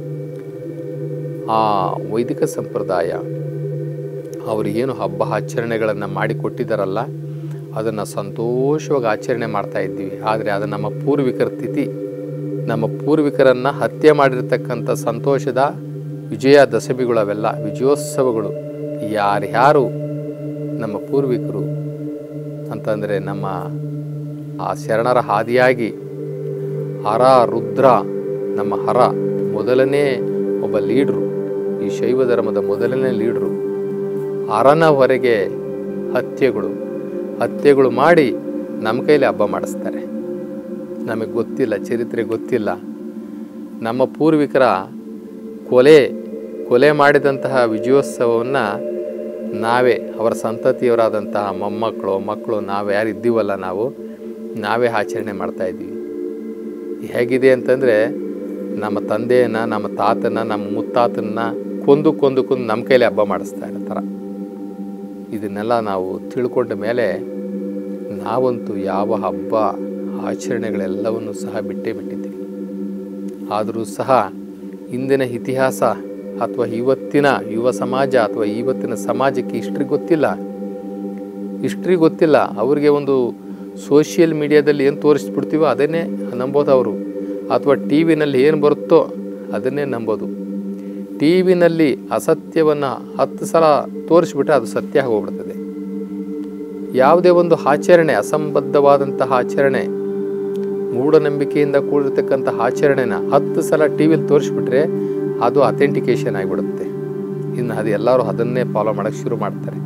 ಆ ವೈದಿಕ ಸಂಪ್ರದಾಯ ಅವರು ಏನು ಹಬ್ಬ ಆಚರಣೆಗಳನ್ನು ಮಾಡಿಕೊಟ್ಟಿದ್ದಾರಲ್ಲ ಅದನ್ನು ಸಂತೋಷವಾಗಿ ಆಚರಣೆ ಮಾಡ್ತಾ ಇದ್ದೀವಿ ಆದರೆ ಅದು ನಮ್ಮ ಪೂರ್ವಿಕರ ತಿಥಿ ನಮ್ಮ ಪೂರ್ವಿಕರನ್ನು ಹತ್ಯೆ ಮಾಡಿರ್ತಕ್ಕಂಥ ಸಂತೋಷದ ವಿಜಯ ದಶಮಿಗಳು ಅವೆಲ್ಲ ವಿಜಯೋತ್ಸವಗಳು ಯಾರ್ಯಾರು ನಮ್ಮ ಪೂರ್ವಿಕರು ಅಂತಂದರೆ ನಮ್ಮ ಆ ಶರಣರ ಹಾದಿಯಾಗಿ ಹರ ರುದ್ರ ನಮ್ಮ ಹರ ಮೊದಲನೇ ಒಬ್ಬ ಲೀಡ್ರು ಈ ಶೈವ ಧರ್ಮದ ಮೊದಲನೇ ಲೀಡ್ರು ಹರನವರೆಗೆ ಹತ್ಯೆಗಳು ಹತ್ಯೆಗಳು ಮಾಡಿ ನಮ್ಮ ಕೈಲಿ ಹಬ್ಬ ಮಾಡಿಸ್ತಾರೆ ನಮಗೆ ಗೊತ್ತಿಲ್ಲ ಚರಿತ್ರೆ ಗೊತ್ತಿಲ್ಲ ನಮ್ಮ ಪೂರ್ವಿಕರ ಕೊಲೆ ಕೊಲೆ ಮಾಡಿದಂತಹ ವಿಜಯೋತ್ಸವವನ್ನು ನಾವೇ ಅವರ ಸಂತತಿಯವರಾದಂತಹ ಮೊಮ್ಮಕ್ಕಳು ಮಕ್ಕಳು ನಾವು ಯಾರು ಇದ್ದೀವಲ್ಲ ನಾವು ನಾವೇ ಆಚರಣೆ ಮಾಡ್ತಾ ಇದ್ದೀವಿ ಹೇಗಿದೆ ಅಂತಂದರೆ ನಮ್ಮ ತಂದೆಯನ್ನು ನಮ್ಮ ತಾತನ ನಮ್ಮ ಮುತ್ತಾತನ ಕೊಂದು ಕೊಂದು ಕೊಂದು ನಮ್ಮ ಕೈಲಿ ಹಬ್ಬ ಮಾಡಿಸ್ತಾ ಇರೋ ಥರ ಇದನ್ನೆಲ್ಲ ನಾವು ತಿಳ್ಕೊಂಡ ಮೇಲೆ ನಾವಂತೂ ಯಾವ ಹಬ್ಬ ಆಚರಣೆಗಳೆಲ್ಲವನ್ನು ಸಹ ಬಿಟ್ಟೇ ಬಿಟ್ಟಿದ್ದೀವಿ ಆದರೂ ಸಹ ಇಂದಿನ ಇತಿಹಾಸ ಅಥವಾ ಇವತ್ತಿನ ಯುವ ಸಮಾಜ ಅಥವಾ ಇವತ್ತಿನ ಸಮಾಜಕ್ಕೆ ಹಿಸ್ಟ್ರಿ ಗೊತ್ತಿಲ್ಲ ಹಿಸ್ಟ್ರಿ ಗೊತ್ತಿಲ್ಲ ಅವ್ರಿಗೆ ಒಂದು ಸೋಷಿಯಲ್ ಮೀಡಿಯಾದಲ್ಲಿ ಏನು ತೋರಿಸ್ಬಿಡ್ತೀವೋ ಅದನ್ನೇ ನಂಬೋದು ಅವರು ಅಥವಾ ಟಿ ವಿನಲ್ಲಿ ಏನು ಬರುತ್ತೋ ಅದನ್ನೇ ನಂಬೋದು ಟಿ ವಿನಲ್ಲಿ ಅಸತ್ಯವನ್ನು ಹತ್ತು ಸಲ ತೋರಿಸ್ಬಿಟ್ರೆ ಅದು ಸತ್ಯ ಹೋಗ್ಬಿಡ್ತದೆ ಯಾವುದೇ ಒಂದು ಆಚರಣೆ ಅಸಂಬದ್ಧವಾದಂತಹ ಆಚರಣೆ ಮೂಢನಂಬಿಕೆಯಿಂದ ಕೂಡಿರ್ತಕ್ಕಂಥ ಆಚರಣೆನ ಹತ್ತು ಸಲ ಟಿ ವಿಲಿ ತೋರಿಸ್ಬಿಟ್ರೆ ಅದು ಅಥೆಂಟಿಕೇಶನ್ ಆಗಿಬಿಡುತ್ತೆ ಇನ್ನು ಅದು ಎಲ್ಲರೂ ಅದನ್ನೇ ಫಾಲೋ ಮಾಡೋಕ್ಕೆ ಶುರು ಮಾಡ್ತಾರೆ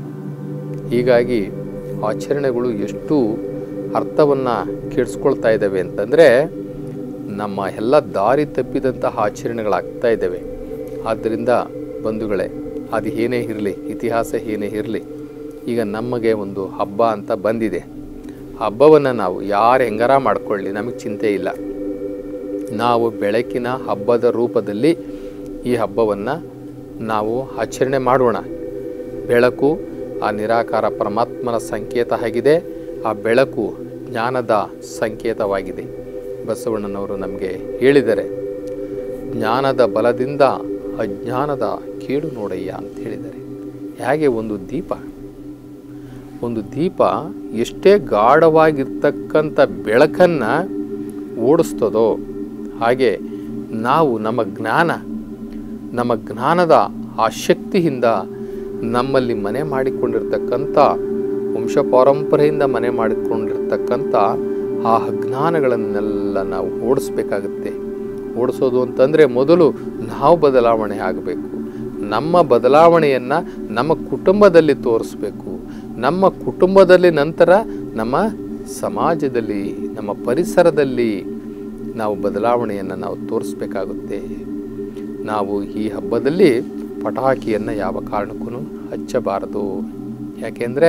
ಹೀಗಾಗಿ ಆಚರಣೆಗಳು ಎಷ್ಟು ಅರ್ಥವನ್ನು ಕೆಡಿಸ್ಕೊಳ್ತಾ ಇದ್ದಾವೆ ಅಂತಂದರೆ ನಮ್ಮ ಎಲ್ಲ ದಾರಿ ತಪ್ಪಿದಂತಹ ಆಚರಣೆಗಳಾಗ್ತಾ ಇದ್ದಾವೆ ಆದ್ದರಿಂದ ಬಂಧುಗಳೇ ಅದು ಏನೇ ಇರಲಿ ಇತಿಹಾಸ ಏನೇ ಇರಲಿ ಈಗ ನಮಗೆ ಒಂದು ಹಬ್ಬ ಅಂತ ಬಂದಿದೆ ಹಬ್ಬವನ್ನು ನಾವು ಯಾರು ಹೆಂಗಾರ ಮಾಡ್ಕೊಳ್ಳಿ ನಮಗೆ ಚಿಂತೆ ಇಲ್ಲ ನಾವು ಬೆಳಕಿನ ಹಬ್ಬದ ರೂಪದಲ್ಲಿ ಈ ಹಬ್ಬವನ್ನು ನಾವು ಆಚರಣೆ ಮಾಡೋಣ ಬೆಳಕು ಆ ನಿರಾಕಾರ ಪರಮಾತ್ಮನ ಸಂಕೇತ ಆಗಿದೆ ಆ ಬೆಳಕು ಜ್ಞಾನದ ಸಂಕೇತವಾಗಿದೆ ಬಸವಣ್ಣನವರು ನಮಗೆ ಹೇಳಿದರೆ ಜ್ಞಾನದ ಬಲದಿಂದ ಅಜ್ಞಾನದ ಕೇಡು ನೋಡಯ್ಯ ಅಂತ ಹೇಳಿದ್ದಾರೆ ಹೇಗೆ ಒಂದು ದೀಪ ಒಂದು ದೀಪ ಎಷ್ಟೇ ಗಾಢವಾಗಿರ್ತಕ್ಕಂಥ ಬೆಳಕನ್ನು ಓಡಿಸ್ತದೋ ಹಾಗೆ ನಾವು ನಮ್ಮ ಜ್ಞಾನ ನಮ್ಮ ಜ್ಞಾನದ ಆ ಶಕ್ತಿಯಿಂದ ನಮ್ಮಲ್ಲಿ ಮನೆ ಮಾಡಿಕೊಂಡಿರ್ತಕ್ಕಂಥ ವಂಶ ಪಾರಂಪರೆಯಿಂದ ಮನೆ ಮಾಡಿಕೊಂಡಿರ್ತಕ್ಕಂಥ ಆ ಅಜ್ಞಾನಗಳನ್ನೆಲ್ಲ ನಾವು ಓಡಿಸ್ಬೇಕಾಗುತ್ತೆ ಓಡಿಸೋದು ಅಂತಂದರೆ ಮೊದಲು ನಾವು ಬದಲಾವಣೆ ಆಗಬೇಕು ನಮ್ಮ ಬದಲಾವಣೆಯನ್ನು ನಮ್ಮ ಕುಟುಂಬದಲ್ಲಿ ತೋರಿಸ್ಬೇಕು ನಮ್ಮ ಕುಟುಂಬದಲ್ಲಿ ನಂತರ ನಮ್ಮ ಸಮಾಜದಲ್ಲಿ ನಮ್ಮ ಪರಿಸರದಲ್ಲಿ ನಾವು ಬದಲಾವಣೆಯನ್ನು ನಾವು ತೋರಿಸ್ಬೇಕಾಗುತ್ತೆ ನಾವು ಈ ಹಬ್ಬದಲ್ಲಿ ಪಟಾಕಿಯನ್ನು ಯಾವ ಕಾರಣಕ್ಕೂ ಹಚ್ಚಬಾರದು ಯಾಕೆಂದರೆ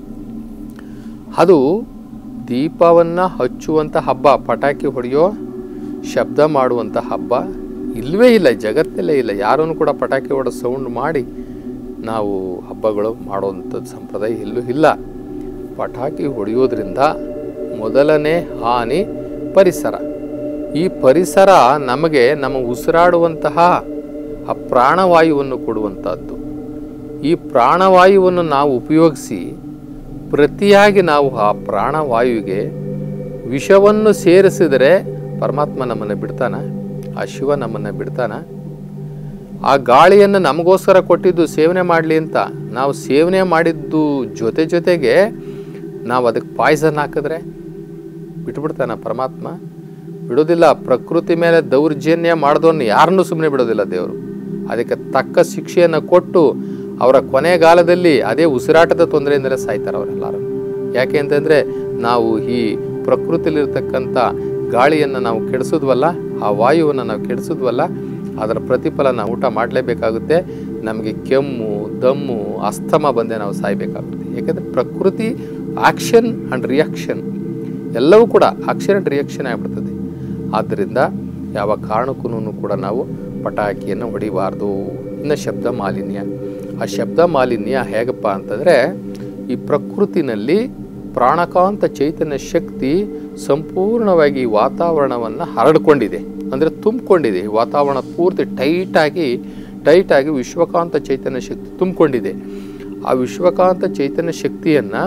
ಅದು ದೀಪವನ್ನು ಹಚ್ಚುವಂಥ ಹಬ್ಬ ಪಟಾಕಿ ಹೊಡೆಯೋ ಶಬ್ದ ಮಾಡುವಂಥ ಹಬ್ಬ ಇಲ್ಲವೇ ಇಲ್ಲ ಜಗತ್ತಲ್ಲೇ ಇಲ್ಲ ಯಾರೂ ಕೂಡ ಪಟಾಕಿ ಹೊಡೆದ ಸೌಂಡ್ ಮಾಡಿ ನಾವು ಹಬ್ಬಗಳು ಮಾಡುವಂಥದ್ದು ಸಂಪ್ರದಾಯ ಎಲ್ಲೂ ಇಲ್ಲ ಪಟಾಕಿ ಹೊಡೆಯೋದ್ರಿಂದ ಮೊದಲನೇ ಹಾನಿ ಪರಿಸರ ಈ ಪರಿಸರ ನಮಗೆ ನಮ್ಮ ಉಸಿರಾಡುವಂತಹ ಆ ಪ್ರಾಣವಾಯುವನ್ನು ಕೊಡುವಂಥದ್ದು ಈ ಪ್ರಾಣವಾಯುವನ್ನು ನಾವು ಉಪಯೋಗಿಸಿ ಪ್ರತಿಯಾಗಿ ನಾವು ಆ ಪ್ರಾಣವಾಯುವಿಗೆ ವಿಷವನ್ನು ಸೇರಿಸಿದರೆ ಪರಮಾತ್ಮ ನಮ್ಮನ್ನು ಬಿಡ್ತಾನ ಆ ಶಿವ ನಮ್ಮನ್ನು ಬಿಡ್ತಾನ ಆ ಗಾಳಿಯನ್ನು ನಮಗೋಸ್ಕರ ಕೊಟ್ಟಿದ್ದು ಸೇವನೆ ಮಾಡಲಿ ಅಂತ ನಾವು ಸೇವನೆ ಮಾಡಿದ್ದು ಜೊತೆ ಜೊತೆಗೆ ನಾವು ಅದಕ್ಕೆ ಪಾಯ್ಸನ್ ಹಾಕಿದ್ರೆ ಬಿಟ್ಬಿಡ್ತಾನ ಪರಮಾತ್ಮ ಬಿಡೋದಿಲ್ಲ ಪ್ರಕೃತಿ ಮೇಲೆ ದೌರ್ಜನ್ಯ ಮಾಡಿದವನ್ನ ಯಾರನ್ನೂ ಸುಮ್ಮನೆ ಬಿಡೋದಿಲ್ಲ ದೇವರು ಅದಕ್ಕೆ ತಕ್ಕ ಶಿಕ್ಷೆಯನ್ನು ಕೊಟ್ಟು ಅವರ ಕೊನೆಗಾಲದಲ್ಲಿ ಅದೇ ಉಸಿರಾಟದ ತೊಂದರೆಯಿಂದಲೇ ಸಾಯ್ತಾರೆ ಅವರೆಲ್ಲರೂ ಯಾಕೆ ಅಂತಂದರೆ ನಾವು ಈ ಪ್ರಕೃತಿಲಿರ್ತಕ್ಕಂಥ ಗಾಳಿಯನ್ನು ನಾವು ಕೆಡಿಸಿದ್ವಲ್ಲ ಆ ವಾಯುವನ್ನು ನಾವು ಕೆಡಿಸಿದ್ವಲ್ಲ ಅದರ ಪ್ರತಿಫಲ ನಾವು ಊಟ ಮಾಡಲೇಬೇಕಾಗುತ್ತೆ ನಮಗೆ ಕೆಮ್ಮು ದಮ್ಮು ಅಸ್ತಮ ಬಂದೆ ನಾವು ಸಾಯಬೇಕಾಗುತ್ತೆ ಯಾಕೆಂದರೆ ಪ್ರಕೃತಿ ಆಕ್ಷನ್ ಆ್ಯಂಡ್ ರಿಯಾಕ್ಷನ್ ಎಲ್ಲವೂ ಕೂಡ ಆಕ್ಷನ್ ಆ್ಯಂಡ್ ರಿಯಾಕ್ಷನ್ ಆಗಿಬಿಡ್ತದೆ ಆದ್ದರಿಂದ ಯಾವ ಕಾರಣಕ್ಕೂ ಕೂಡ ನಾವು ಪಟಾಕಿಯನ್ನು ಹೊಡಿಬಾರ್ದು ಇನ್ನು ಶಬ್ದ ಮಾಲಿನ್ಯ ಆ ಶಬ್ದ ಮಾಲಿನ್ಯ ಹೇಗಪ್ಪ ಅಂತಂದರೆ ಈ ಪ್ರಕೃತಿನಲ್ಲಿ ಪ್ರಾಣಕಾಂತ ಚೈತನ್ಯ ಶಕ್ತಿ ಸಂಪೂರ್ಣವಾಗಿ ಈ ವಾತಾವರಣವನ್ನು ಹರಡ್ಕೊಂಡಿದೆ ಅಂದರೆ ತುಂಬಿಕೊಂಡಿದೆ ಈ ವಾತಾವರಣ ಪೂರ್ತಿ ಟೈಟಾಗಿ ಟೈಟಾಗಿ ವಿಶ್ವಕಾಂತ ಚೈತನ್ಯ ಶಕ್ತಿ ತುಂಬಿಕೊಂಡಿದೆ ಆ ವಿಶ್ವಕಾಂತ ಚೈತನ್ಯ ಶಕ್ತಿಯನ್ನು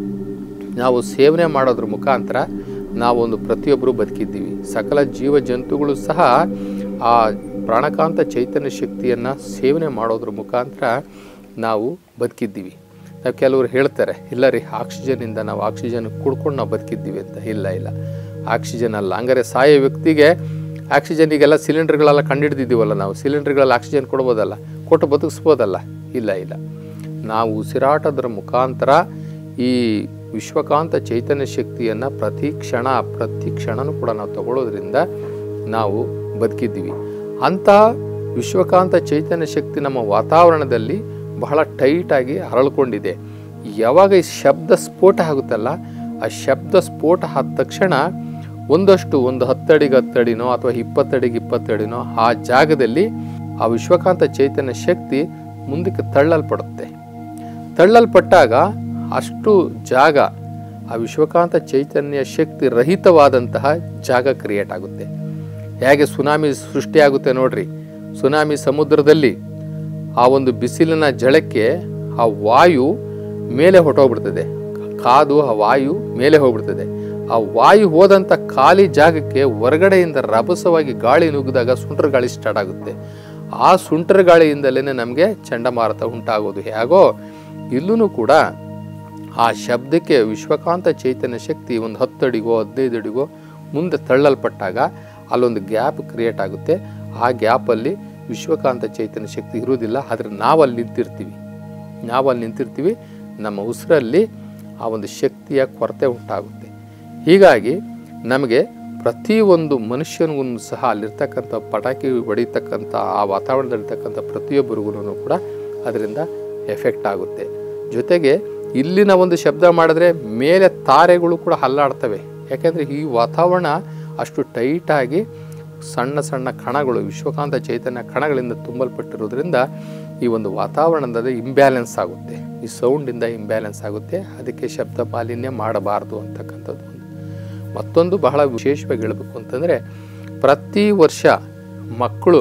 ನಾವು ಸೇವನೆ ಮಾಡೋದ್ರ ಮುಖಾಂತರ ನಾವೊಂದು ಪ್ರತಿಯೊಬ್ಬರು ಬದುಕಿದ್ದೀವಿ ಸಕಲ ಜೀವ ಜಂತುಗಳು ಸಹ ಆ ಪ್ರಾಣಕಾಂತ ಚೈತನ್ಯ ಶಕ್ತಿಯನ್ನು ಸೇವನೆ ಮಾಡೋದ್ರ ಮುಖಾಂತರ ನಾವು ಬದುಕಿದ್ದೀವಿ ನಾವು ಕೆಲವರು ಹೇಳ್ತಾರೆ ಇಲ್ಲ ರೀ ಆಕ್ಸಿಜನ್ನಿಂದ ನಾವು ಆಕ್ಸಿಜನ್ ಕುಡ್ಕೊಂಡು ನಾವು ಬದುಕಿದ್ದೀವಿ ಅಂತ ಇಲ್ಲ ಇಲ್ಲ ಆಕ್ಸಿಜನ್ ಅಲ್ಲ ಹಂಗಾರೆ ಸಾಯೋ ವ್ಯಕ್ತಿಗೆ ಆಕ್ಸಿಜನ್ನಿಗೆಲ್ಲ ಸಿಲಿಂಡರ್ಗಳೆಲ್ಲ ಕಂಡುಹಿಡ್ದಿದ್ದೀವಲ್ಲ ನಾವು ಸಿಲಿಂಡರ್ಗಳಲ್ಲಿ ಆಕ್ಸಿಜನ್ ಕೊಡ್ಬೋದಲ್ಲ ಕೊಟ್ಟು ಬದುಕಿಸ್ಬೋದಲ್ಲ ಇಲ್ಲ ಇಲ್ಲ ನಾವು ಉಸಿರಾಟದ್ರ ಮುಖಾಂತರ ಈ ವಿಶ್ವಕಾಂತ ಚೈತನ್ಯ ಶಕ್ತಿಯನ್ನು ಪ್ರತಿ ಕ್ಷಣ ಪ್ರತಿ ಕ್ಷಣನೂ ಕೂಡ ನಾವು ತಗೊಳ್ಳೋದ್ರಿಂದ ನಾವು ಬದುಕಿದ್ದೀವಿ ಅಂಥ ವಿಶ್ವಕಾಂತ ಚೈತನ್ಯ ಶಕ್ತಿ ನಮ್ಮ ವಾತಾವರಣದಲ್ಲಿ ಬಹಳ ಟೈಟಾಗಿ ಹರಳ್ಕೊಂಡಿದೆ ಯಾವಾಗ ಈ ಶಬ್ದ ಸ್ಫೋಟ ಆಗುತ್ತಲ್ಲ ಆ ಶಬ್ದ ಸ್ಫೋಟ ಆದ ತಕ್ಷಣ ಒಂದಷ್ಟು ಒಂದು ಹತ್ತಡಿಗೆ ಹತ್ತಡಿನೋ ಅಥವಾ ಇಪ್ಪತ್ತಡಿಗೆ ಇಪ್ಪತ್ತಡಿನೋ ಆ ಜಾಗದಲ್ಲಿ ಆ ವಿಶ್ವಕಾಂತ ಚೈತನ್ಯ ಶಕ್ತಿ ಮುಂದಕ್ಕೆ ತಳ್ಳಲ್ಪಡುತ್ತೆ ತಳ್ಳಲ್ಪಟ್ಟಾಗ ಅಷ್ಟು ಜಾಗ ಆ ವಿಶ್ವಕಾಂತ ಚೈತನ್ಯ ಶಕ್ತಿ ರಹಿತವಾದಂತಹ ಜಾಗ ಕ್ರಿಯೇಟ್ ಆಗುತ್ತೆ ಹೇಗೆ ಸುನಾಮಿ ಸೃಷ್ಟಿಯಾಗುತ್ತೆ ನೋಡ್ರಿ ಸುನಾಮಿ ಸಮುದ್ರದಲ್ಲಿ ಆ ಒಂದು ಬಿಸಿಲಿನ ಜಳಕ್ಕೆ ಆ ವಾಯು ಮೇಲೆ ಹೊಟ್ಟೋಗ್ಬಿಡ್ತದೆ ಕಾದು ಆ ವಾಯು ಮೇಲೆ ಹೋಗ್ಬಿಡ್ತದೆ ಆ ವಾಯು ಹೋದಂಥ ಖಾಲಿ ಜಾಗಕ್ಕೆ ಹೊರಗಡೆಯಿಂದ ರಭಸವಾಗಿ ಗಾಳಿ ನುಗ್ಗಿದಾಗ ಸುಂಟ್ರ ಗಾಳಿ ಸ್ಟಾರ್ಟ್ ಆಗುತ್ತೆ ಆ ಸುಂಟರ ಗಾಳಿಯಿಂದಲೇ ನಮಗೆ ಚಂಡಮಾರುತ ಉಂಟಾಗೋದು ಹೇಗೋ ಇಲ್ಲೂ ಕೂಡ ಆ ಶಬ್ದಕ್ಕೆ ವಿಶ್ವಕಾಂತ ಚೈತನ್ಯ ಶಕ್ತಿ ಒಂದು ಹತ್ತು ಅಡಿಗೋ ಹದಿನೈದು ಅಡಿಗೋ ಮುಂದೆ ತಳ್ಳಲ್ಪಟ್ಟಾಗ ಅಲ್ಲೊಂದು ಗ್ಯಾಪ್ ಕ್ರಿಯೇಟ್ ಆಗುತ್ತೆ ಆ ಗ್ಯಾಪಲ್ಲಿ ವಿಶ್ವಕಾಂತ ಚೈತನ್ಯ ಶಕ್ತಿ ಇರುವುದಿಲ್ಲ ಆದರೆ ನಾವಲ್ಲಿ ನಿಂತಿರ್ತೀವಿ ನಾವಲ್ಲಿ ನಿಂತಿರ್ತೀವಿ ನಮ್ಮ ಉಸಿರಲ್ಲಿ ಆ ಒಂದು ಶಕ್ತಿಯ ಕೊರತೆ ಉಂಟಾಗುತ್ತೆ ಹೀಗಾಗಿ ನಮಗೆ ಪ್ರತಿಯೊಂದು ಮನುಷ್ಯನಿಗೂ ಸಹ ಅಲ್ಲಿರ್ತಕ್ಕಂಥ ಪಟಾಕಿ ಹೊಡಿತಕ್ಕಂಥ ಆ ವಾತಾವರಣದಲ್ಲಿರ್ತಕ್ಕಂಥ ಪ್ರತಿಯೊಬ್ಬರಿಗೂ ಕೂಡ ಅದರಿಂದ ಎಫೆಕ್ಟ್ ಆಗುತ್ತೆ ಜೊತೆಗೆ ಇಲ್ಲಿನ ಒಂದು ಶಬ್ದ ಮಾಡಿದ್ರೆ ಮೇಲೆ ತಾರೆಗಳು ಕೂಡ ಹಲ್ಲಾಡ್ತವೆ ಯಾಕೆಂದರೆ ಈ ವಾತಾವರಣ ಅಷ್ಟು ಟೈಟಾಗಿ ಸಣ್ಣ ಸಣ್ಣ ಕಣಗಳು ವಿಶ್ವಕಾಂತ ಚೈತನ್ಯ ಕಣಗಳಿಂದ ತುಂಬಲ್ಪಟ್ಟಿರೋದ್ರಿಂದ ಈ ಒಂದು ವಾತಾವರಣದ ಇಂಬ್ಯಾಲೆನ್ಸ್ ಆಗುತ್ತೆ ಈ ಸೌಂಡಿಂದ ಇಂಬ್ಯಾಲೆನ್ಸ್ ಆಗುತ್ತೆ ಅದಕ್ಕೆ ಶಬ್ದ ಮಾಲಿನ್ಯ ಮಾಡಬಾರ್ದು ಅಂತಕ್ಕಂಥದ್ದು ಒಂದು ಮತ್ತೊಂದು ಬಹಳ ವಿಶೇಷವಾಗಿ ಹೇಳಬೇಕು ಅಂತಂದರೆ ಪ್ರತಿ ವರ್ಷ ಮಕ್ಕಳು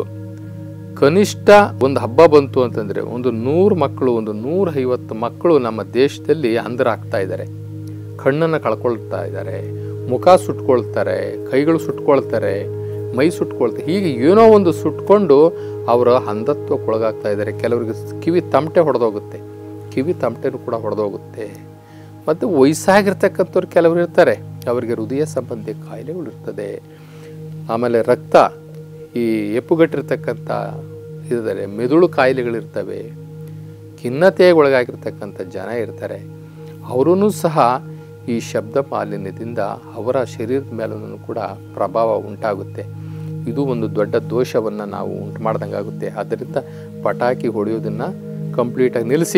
ಕನಿಷ್ಠ ಒಂದು ಹಬ್ಬ ಬಂತು ಅಂತಂದರೆ ಒಂದು ನೂರು ಮಕ್ಕಳು ಒಂದು ನೂರ ಐವತ್ತು ಮಕ್ಕಳು ನಮ್ಮ ದೇಶದಲ್ಲಿ ಅಂಧರಾಗ್ತಾ ಇದ್ದಾರೆ ಕಣ್ಣನ್ನು ಕಳ್ಕೊಳ್ತಾ ಇದ್ದಾರೆ ಮುಖ ಸುಟ್ಕೊಳ್ತಾರೆ ಕೈಗಳು ಸುಟ್ಕೊಳ್ತಾರೆ ಮೈ ಸುಟ್ಕೊಳ್ತಾರೆ ಹೀಗೆ ಏನೋ ಒಂದು ಸುಟ್ಕೊಂಡು ಅವರ ಅಂಧತ್ವಕ್ಕೊಳಗಾಗ್ತಾ ಇದ್ದಾರೆ ಕೆಲವರಿಗೆ ಕಿವಿ ತಮಟೆ ಹೊಡೆದೋಗುತ್ತೆ ಕಿವಿ ತಮಟೆನೂ ಕೂಡ ಹೊಡೆದೋಗುತ್ತೆ ಮತ್ತು ವಯಸ್ಸಾಗಿರ್ತಕ್ಕಂಥವ್ರು ಕೆಲವರು ಇರ್ತಾರೆ ಅವರಿಗೆ ಹೃದಯ ಸಂಬಂಧಿ ಕಾಯಿಲೆಗಳು ಇರ್ತದೆ ಆಮೇಲೆ ರಕ್ತ ಈ ಎಪ್ಪುಗಟ್ಟಿರ್ತಕ್ಕಂಥ ಇದ್ದಾರೆ ಮೆದುಳು ಕಾಯಿಲೆಗಳಿರ್ತವೆ ಖಿನ್ನತೆಗೆ ಒಳಗಾಗಿರ್ತಕ್ಕಂಥ ಜನ ಇರ್ತಾರೆ ಅವರೂ ಸಹ ಈ ಶಬ್ದ ಮಾಲಿನ್ಯದಿಂದ ಅವರ ಶರೀರದ ಮೇಲೂ ಕೂಡ ಪ್ರಭಾವ ಉಂಟಾಗುತ್ತೆ ಇದು ಒಂದು ದೊಡ್ಡ ದೋಷವನ್ನು ನಾವು ಉಂಟು ಮಾಡ್ದಂಗಾಗುತ್ತೆ ಆದ್ದರಿಂದ ಪಟಾಕಿ ಹೊಡೆಯೋದನ್ನು ಕಂಪ್ಲೀಟಾಗಿ ನಿಲ್ಲಿಸಿ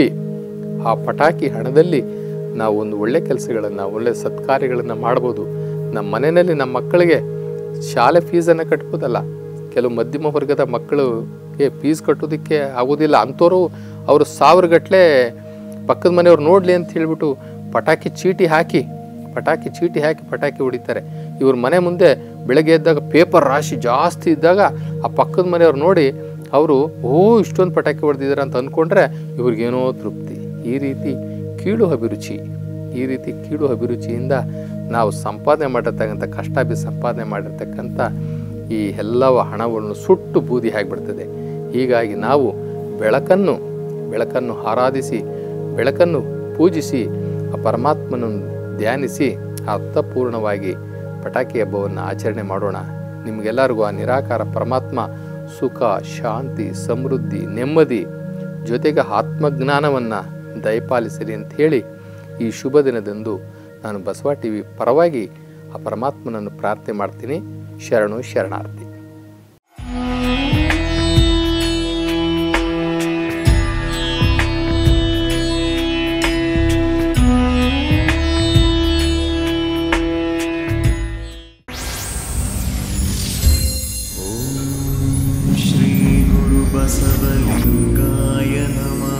ಆ ಪಟಾಕಿ ಹಣದಲ್ಲಿ ನಾವು ಒಂದು ಒಳ್ಳೆ ಕೆಲಸಗಳನ್ನು ಒಳ್ಳೆ ಸತ್ಕಾರ್ಯಗಳನ್ನು ಮಾಡ್ಬೋದು ನಮ್ಮ ಮನೆಯಲ್ಲಿ ನಮ್ಮ ಮಕ್ಕಳಿಗೆ ಶಾಲೆ ಫೀಸನ್ನು ಕಟ್ಬೋದಲ್ಲ ಕೆಲವು ಮಧ್ಯಮ ವರ್ಗದ ಮಕ್ಕಳಿಗೆ ಫೀಸ್ ಕಟ್ಟೋದಕ್ಕೆ ಆಗೋದಿಲ್ಲ ಅಂಥವ್ರು ಅವರು ಸಾವಿರಗಟ್ಟಲೆ ಪಕ್ಕದ ಮನೆಯವ್ರು ನೋಡಲಿ ಅಂತ ಹೇಳಿಬಿಟ್ಟು ಪಟಾಕಿ ಚೀಟಿ ಹಾಕಿ ಪಟಾಕಿ ಚೀಟಿ ಹಾಕಿ ಪಟಾಕಿ ಹೊಡಿತಾರೆ ಇವ್ರ ಮನೆ ಮುಂದೆ ಬೆಳಗ್ಗೆ ಎದ್ದಾಗ ಪೇಪರ್ ರಾಶಿ ಜಾಸ್ತಿ ಇದ್ದಾಗ ಆ ಪಕ್ಕದ ಮನೆಯವ್ರು ನೋಡಿ ಅವರು ಓ ಇಷ್ಟೊಂದು ಪಟಾಕಿ ಹೊಡೆದಿದ್ದಾರೆ ಅಂತ ಅಂದ್ಕೊಂಡ್ರೆ ಇವ್ರಿಗೇನೋ ತೃಪ್ತಿ ಈ ರೀತಿ ಕೀಳು ಅಭಿರುಚಿ ಈ ರೀತಿ ಕೀಳು ಅಭಿರುಚಿಯಿಂದ ನಾವು ಸಂಪಾದನೆ ಮಾಡಿರ್ತಕ್ಕಂಥ ಕಷ್ಟ ಬಿ ಸಂಪಾದನೆ ಮಾಡಿರ್ತಕ್ಕಂಥ ಈ ಎಲ್ಲವ ಹಣವನ್ನು ಸುಟ್ಟು ಬೂದಿ ಆಗಿಬಿಡ್ತದೆ ಹೀಗಾಗಿ ನಾವು ಬೆಳಕನ್ನು ಬೆಳಕನ್ನು ಆರಾಧಿಸಿ ಬೆಳಕನ್ನು ಪೂಜಿಸಿ ಆ ಪರಮಾತ್ಮನನ್ನು ಧ್ಯಾನಿಸಿ ಅರ್ಥಪೂರ್ಣವಾಗಿ ಪಟಾಕಿ ಹಬ್ಬವನ್ನು ಆಚರಣೆ ಮಾಡೋಣ ನಿಮಗೆಲ್ಲರಿಗೂ ಆ ನಿರಾಕಾರ ಪರಮಾತ್ಮ ಸುಖ ಶಾಂತಿ ಸಮೃದ್ಧಿ ನೆಮ್ಮದಿ ಜೊತೆಗೆ ಆತ್ಮಜ್ಞಾನವನ್ನು ದಯಪಾಲಿಸಲಿ ಅಂತ ಹೇಳಿ ಈ ಶುಭ ದಿನದಂದು ನಾನು ಬಸವ ಟಿ ವಿ ಪರವಾಗಿ ಆ ಪರಮಾತ್ಮನನ್ನು ಪ್ರಾರ್ಥನೆ ಮಾಡ್ತೀನಿ ಶರಣು ಶರಣಾರ್ಥಿ श्रीगुरुबसवलिङ्गाय नमः